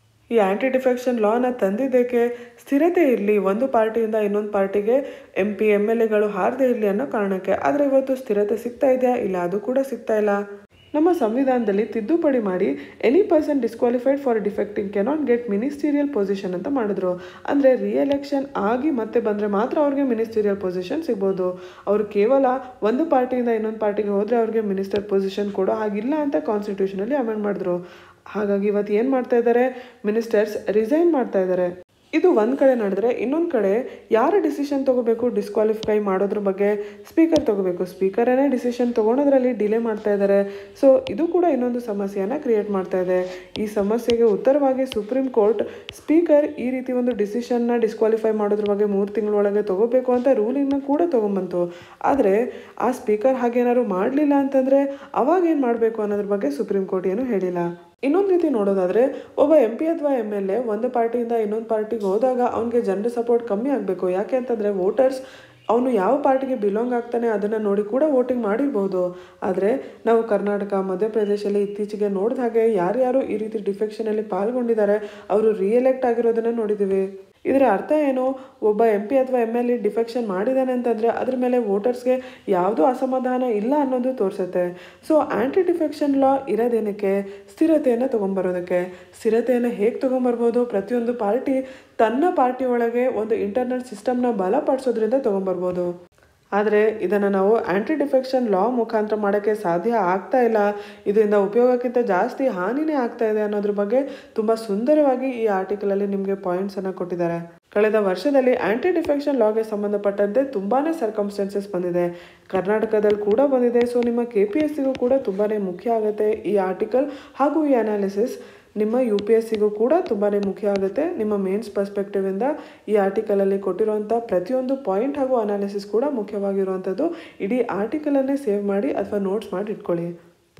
ಈ ಆ್ಯಂಟಿ ಡಿಫೆಕ್ಷನ್ ಲಾನ ತಂದಿದ್ದಕ್ಕೆ ಸ್ಥಿರತೆ ಇರಲಿ ಒಂದು ಪಾರ್ಟಿಯಿಂದ ಇನ್ನೊಂದು ಪಾರ್ಟಿಗೆ ಎಂ ಪಿ ಎಮ್ ಎಲ್ ಎಗಳು ಹಾರದೇ ಇರಲಿ ಅನ್ನೋ ಕಾರಣಕ್ಕೆ ಆದರೆ ಇವತ್ತು ಸ್ಥಿರತೆ ಸಿಗ್ತಾ ಇದೆಯಾ ಇಲ್ಲ ಅದು ಕೂಡ ಸಿಗ್ತಾ ಇಲ್ಲ ನಮ್ಮ ಸಂವಿಧಾನದಲ್ಲಿ ತಿದ್ದುಪಡಿ ಮಾಡಿ any person disqualified for defecting cannot get ministerial position ಅಂತ ಮಾಡಿದ್ರು ಅಂದರೆ ರಿಎಲೆಕ್ಷನ್ ಆಗಿ ಮತ್ತೆ ಬಂದರೆ ಮಾತ್ರ ಅವ್ರಿಗೆ ಮಿನಿಸ್ಟೀರಿಯಲ್ ಪೊಸಿಷನ್ ಸಿಗ್ಬೋದು ಅವರು ಕೇವಲ ಒಂದು ಪಾರ್ಟಿಯಿಂದ ಇನ್ನೊಂದು ಪಾರ್ಟಿಗೆ ಹೋದರೆ ಅವ್ರಿಗೆ ಮಿನಿಸ್ಟರ್ ಪೊಸಿಷನ್ ಕೊಡೋ ಹಾಗಿಲ್ಲ ಅಂತ ಕಾನ್ಸ್ಟಿಟ್ಯೂಷನಲ್ಲಿ ಅಮೆಂಡ್ ಮಾಡಿದ್ರು ಹಾಗಾಗಿ ಇವತ್ತು ಏನು ಮಾಡ್ತಾ ಇದ್ದಾರೆ ಮಿನಿಸ್ಟರ್ಸ್ ರಿಸೈನ್ ಮಾಡ್ತಾ ಇದ್ದಾರೆ ಇದು ಒಂದು ಕಡೆ ನಡೆದ್ರೆ ಇನ್ನೊಂದು ಕಡೆ ಯಾರು ಡಿಸಿಷನ್ ತಗೋಬೇಕು ಡಿಸ್ಕ್ವಾಲಿಫೈ ಮಾಡೋದ್ರ ಬಗ್ಗೆ ಸ್ಪೀಕರ್ ತಗೋಬೇಕು ಸ್ಪೀಕರೇ ಡಿಸಿಷನ್ ತೊಗೊಳೋದ್ರಲ್ಲಿ ಡಿಲೇ ಮಾಡ್ತಾ ಇದ್ದಾರೆ ಸೊ ಇದು ಕೂಡ ಇನ್ನೊಂದು ಸಮಸ್ಯೆಯನ್ನು ಕ್ರಿಯೇಟ್ ಮಾಡ್ತಾ ಇದೆ ಈ ಸಮಸ್ಯೆಗೆ ಉತ್ತರವಾಗಿ ಸುಪ್ರೀಂ ಕೋರ್ಟ್ ಸ್ಪೀಕರ್ ಈ ರೀತಿ ಒಂದು ಡಿಸಿಷನ್ನ ಡಿಸ್ಕ್ವಾಲಿಫೈ ಮಾಡೋದ್ರ ಬಗ್ಗೆ ಮೂರು ತಿಂಗಳೊಳಗೆ ತಗೋಬೇಕು ಅಂತ ರೂಲಿಂಗ್ನ ಕೂಡ ತೊಗೊಂಬಂತು ಆದರೆ ಆ ಸ್ಪೀಕರ್ ಹಾಗೇನಾದ್ರು ಮಾಡಲಿಲ್ಲ ಅಂತಂದರೆ ಅವಾಗ ಏನು ಮಾಡಬೇಕು ಅನ್ನೋದ್ರ ಬಗ್ಗೆ ಸುಪ್ರೀಂ ಕೋರ್ಟ್ ಏನು ಹೇಳಿಲ್ಲ ಇನ್ನೊಂದು ರೀತಿ ನೋಡೋದಾದ್ರೆ ಒಬ್ಬ ಎಂ ಪಿ ಅಥವಾ ಎಮ್ ಎಲ್ ಎ ಒಂದು ಪಾರ್ಟಿಯಿಂದ ಇನ್ನೊಂದು ಪಾರ್ಟಿಗೆ ಹೋದಾಗ ಅವನಿಗೆ ಜನರ ಸಪೋರ್ಟ್ ಕಮ್ಮಿ ಆಗಬೇಕು ಯಾಕೆ ಅಂತಂದರೆ ವೋಟರ್ಸ್ ಅವನು ಯಾವ ಪಾರ್ಟಿಗೆ ಬಿಲಾಂಗ್ ಆಗ್ತಾನೆ ಅದನ್ನು ನೋಡಿ ಕೂಡ ವೋಟಿಂಗ್ ಮಾಡಿರ್ಬೋದು ಆದರೆ ನಾವು ಕರ್ನಾಟಕ ಮಧ್ಯಪ್ರದೇಶಲ್ಲಿ ಇತ್ತೀಚೆಗೆ ನೋಡಿದ ಹಾಗೆ ಯಾರ್ಯಾರು ಈ ರೀತಿ ಡಿಫೆಕ್ಷನಲ್ಲಿ ಪಾಲ್ಗೊಂಡಿದ್ದಾರೆ ಅವರು ರಿಎಲೆಕ್ಟ್ ಆಗಿರೋದನ್ನು ನೋಡಿದ್ದೀವಿ ಇದರ ಅರ್ಥ ಏನು ಒಬ್ಬ ಎಂ ಪಿ ಅಥವಾ ಎಮ್ ಎಲ್ ಎ ಡಿಫೆಕ್ಷನ್ ಮಾಡಿದ್ದಾನೆ ಅಂತಂದರೆ ಅದ್ರ ಮೇಲೆ ವೋಟರ್ಸ್ಗೆ ಯಾವುದೂ ಅಸಮಾಧಾನ ಇಲ್ಲ ಅನ್ನೋದು ತೋರಿಸುತ್ತೆ ಸೊ ಆ್ಯಂಟಿ ಡಿಫೆಕ್ಷನ್ ಲಾ ಇರೋದೇನಕ್ಕೆ ಸ್ಥಿರತೆಯನ್ನು ತೊಗೊಂಬರೋದಕ್ಕೆ ಸ್ಥಿರತೆಯನ್ನು ಹೇಗೆ ತೊಗೊಂಬರ್ಬೋದು ಪ್ರತಿಯೊಂದು ಪಾರ್ಟಿ ತನ್ನ ಪಾರ್ಟಿ ಒಳಗೆ ಒಂದು ಇಂಟರ್ನಲ್ ಸಿಸ್ಟಮ್ನ ಬಲಪಡಿಸೋದ್ರಿಂದ ತೊಗೊಂಬರ್ಬೋದು ಆದರೆ ಇದನ್ನು ನಾವು ಆ್ಯಂಟಿ ಡಿಫೆಕ್ಷನ್ ಲಾ ಮುಖಾಂತರ ಮಾಡೋಕ್ಕೆ ಸಾಧ್ಯ ಆಗ್ತಾ ಇಲ್ಲ ಇದರಿಂದ ಉಪಯೋಗಕ್ಕಿಂತ ಜಾಸ್ತಿ ಹಾನಿನೇ ಆಗ್ತಾ ಇದೆ ಅನ್ನೋದ್ರ ಬಗ್ಗೆ ತುಂಬ ಸುಂದರವಾಗಿ ಈ ಆರ್ಟಿಕಲಲ್ಲಿ ನಿಮಗೆ ಪಾಯಿಂಟ್ಸನ್ನು ಕೊಟ್ಟಿದ್ದಾರೆ ಕಳೆದ ವರ್ಷದಲ್ಲಿ ಆ್ಯಂಟಿ ಡಿಫೆಕ್ಷನ್ ಲಾಗೆ ಸಂಬಂಧಪಟ್ಟಂತೆ ತುಂಬಾ ಸರ್ಕಮ್ಸ್ಟೆನ್ಸಸ್ ಬಂದಿದೆ ಕರ್ನಾಟಕದಲ್ಲಿ ಕೂಡ ಬಂದಿದೆ ಸೊ ನಿಮ್ಮ ಕೆ ಪಿ ಎಸ್ ಸಿಗೂ ಕೂಡ ತುಂಬಾ ಮುಖ್ಯ ಆಗುತ್ತೆ ಈ ಆರ್ಟಿಕಲ್ ಹಾಗೂ ಈ ಅನಾಲಿಸಿಸ್ ನಿಮ್ಮ ಯು ಪಿ ಎಸ್ ಸಿಗೂ ಕೂಡ ತುಂಬಾ ಮುಖ್ಯ ಆಗುತ್ತೆ ನಿಮ್ಮ ಮೇನ್ಸ್ ಪರ್ಸ್ಪೆಕ್ಟಿವಿಂದ ಈ ಆರ್ಟಿಕಲಲ್ಲಿ ಕೊಟ್ಟಿರುವಂಥ ಪ್ರತಿಯೊಂದು ಪಾಯಿಂಟ್ ಹಾಗೂ ಅನಾಲಿಸಿಸ್ ಕೂಡ ಮುಖ್ಯವಾಗಿರುವಂಥದ್ದು ಇಡೀ ಆರ್ಟಿಕಲನ್ನೇ ಸೇವ್ ಮಾಡಿ ಅಥವಾ ನೋಟ್ಸ್ ಮಾಡಿ ಇಟ್ಕೊಳ್ಳಿ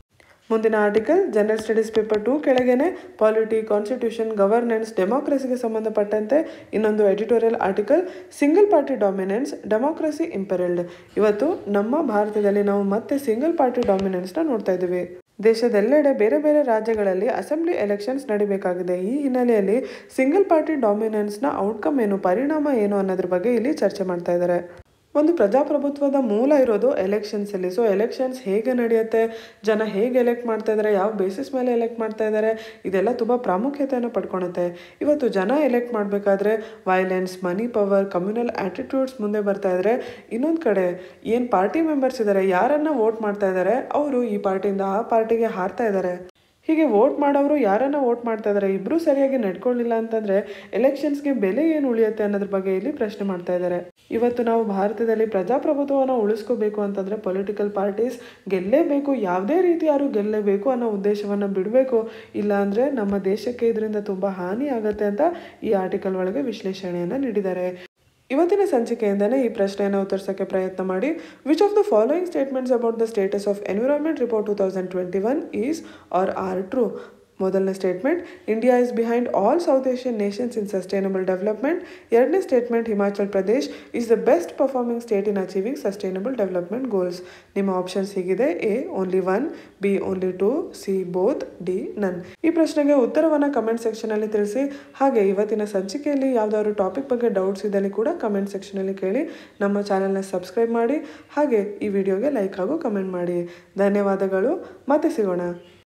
ಮುಂದಿನ article general studies paper two ಕೆಳಗೇನೆ ಪಾಲಿಟಿ ಕಾನ್ಸ್ಟಿಟ್ಯೂಷನ್ ಗವರ್ನೆನ್ಸ್ ಡೆಮೋಕ್ರಸಿಗೆ ಸಂಬಂಧಪಟ್ಟಂತೆ ಇನ್ನೊಂದು editorial article single party dominance democracy imperilled ಇವತ್ತು ನಮ್ಮ ಭಾರತದಲ್ಲಿ ನಾವು ಮತ್ತೆ ಸಿಂಗಲ್ ಪಾರ್ಟಿ ಡಾಮಿನೆನ್ಸ್ನ ನೋಡ್ತಾ ಇದ್ದೀವಿ ದೇಶದೆಲ್ಲೆಡೆ ಬೇರೆ ಬೇರೆ ರಾಜ್ಯಗಳಲ್ಲಿ ಅಸೆಂಬ್ಲಿ ಎಲೆಕ್ಷನ್ಸ್ ನಡಿಬೇಕಾಗಿದೆ ಈ ಹಿನ್ನೆಲೆಯಲ್ಲಿ ಸಿಂಗಲ್ ಪಾರ್ಟಿ ಡಾಮಿನೆನ್ಸ್ನ ಔಟ್ಕಮ್ ಏನು ಪರಿಣಾಮ ಏನು ಅನ್ನೋದ್ರ ಬಗ್ಗೆ ಇಲ್ಲಿ ಚರ್ಚೆ ಮಾಡ್ತಾ ಇದ್ದಾರೆ ಒಂದು ಪ್ರಜಾಪ್ರಭುತ್ವದ ಮೂಲ ಇರೋದು ಎಲೆಕ್ಷನ್ಸ್ ಅಲ್ಲಿ ಸೊ ಎಲೆಕ್ಷನ್ಸ್ ಹೇಗೆ ನಡೆಯುತ್ತೆ ಜನ ಹೇಗೆ ಎಲೆಕ್ಟ್ ಮಾಡ್ತಾ ಇದ್ದಾರೆ ಯಾವ ಬೇಸಿಸ್ ಮೇಲೆ ಎಲೆಕ್ಟ್ ಮಾಡ್ತಾ ಇದ್ದಾರೆ ಇದೆಲ್ಲ ತುಂಬ ಪ್ರಾಮುಖ್ಯತೆಯನ್ನು ಪಡ್ಕೊಳುತ್ತೆ ಇವತ್ತು ಜನ ಎಲೆಕ್ಟ್ ಮಾಡಬೇಕಾದ್ರೆ violence money power communal attitudes ಮುಂದೆ ಬರ್ತಾ ಇದ್ರೆ ಇನ್ನೊಂದು ಕಡೆ ಏನು ಪಾರ್ಟಿ ಮೆಂಬರ್ಸ್ ಇದ್ದಾರೆ ಯಾರನ್ನ ವೋಟ್ ಮಾಡ್ತಾ ಇದ್ದಾರೆ ಅವರು ಈ ಪಾರ್ಟಿಯಿಂದ ಆ ಪಾರ್ಟಿಗೆ ಹಾರ್ತಾ ಇದ್ದಾರೆ ಹೀಗೆ ವೋಟ್ ಮಾಡೋರು ಯಾರನ್ನ ವೋಟ್ ಮಾಡ್ತಾ ಇದ್ದಾರೆ ಇಬ್ಬರು ಸರಿಯಾಗಿ ನಡ್ಕೊಳ್ಳಿಲ್ಲ ಅಂತಂದ್ರೆ ಎಲೆಕ್ಷನ್ಸ್ಗೆ ಬೆಲೆ ಏನು ಉಳಿಯುತ್ತೆ ಅನ್ನೋದ್ರ ಬಗ್ಗೆ ಇಲ್ಲಿ ಪ್ರಶ್ನೆ ಮಾಡ್ತಾ ಇದ್ದಾರೆ ಇವತ್ತು ನಾವು ಭಾರತದಲ್ಲಿ ಪ್ರಜಾಪ್ರಭುತ್ವವನ್ನು ಉಳಿಸ್ಕೋಬೇಕು ಅಂತಂದ್ರೆ ಪೊಲಿಟಿಕಲ್ ಪಾರ್ಟೀಸ್ ಗೆಲ್ಲೇಬೇಕು ಯಾವುದೇ ರೀತಿ ಯಾರು ಗೆಲ್ಲೇಬೇಕು ಅನ್ನೋ ಉದ್ದೇಶವನ್ನು ಬಿಡಬೇಕು ಇಲ್ಲ ಅಂದ್ರೆ ನಮ್ಮ ದೇಶಕ್ಕೆ ಇದರಿಂದ ತುಂಬಾ ಹಾನಿ ಆಗತ್ತೆ ಅಂತ ಈ ಆರ್ಟಿಕಲ್ ಒಳಗೆ ವಿಶ್ಲೇಷಣೆಯನ್ನು ನೀಡಿದ್ದಾರೆ ಇವತ್ತಿನ ಸಂಚಿಕೆಯಿಂದಲೇ ಈ ಪ್ರಶ್ನೆಯನ್ನು ಉತ್ತರಿಸೋಕ್ಕೆ ಪ್ರಯತ್ನ ಮಾಡಿ which of the following statements about the status of environment report two thousand twenty one is are are true ಮೊದಲನೇ statement India is behind all South Asian nations in sustainable development ಎರಡನೇ statement Himachal Pradesh is the best performing state in achieving sustainable development goals ನಿಮ್ಮ options ಹೀಗಿದೆ A only one B only two C both D none ಈ ಪ್ರಶ್ನೆಗೆ ಉತ್ತರವನ್ನು comment ಸೆಕ್ಷನಲ್ಲಿ ತಿಳಿಸಿ ಹಾಗೆ ಇವತ್ತಿನ ಸಂಚಿಕೆಯಲ್ಲಿ ಯಾವುದಾದ್ರು ಟಾಪಿಕ್ ಬಗ್ಗೆ ಡೌಟ್ಸ್ ಇದ್ದಲ್ಲಿ ಕೂಡ ಕಮೆಂಟ್ ಸೆಕ್ಷನಲ್ಲಿ ಕೇಳಿ ನಮ್ಮ ಚಾನಲ್ನ ಸಬ್ಸ್ಕ್ರೈಬ್ ಮಾಡಿ ಹಾಗೆ ಈ ವಿಡಿಯೋಗೆ ಲೈಕ್ ಹಾಗೂ ಕಮೆಂಟ್ ಮಾಡಿ ಧನ್ಯವಾದಗಳು ಮತ್ತೆ ಸಿಗೋಣ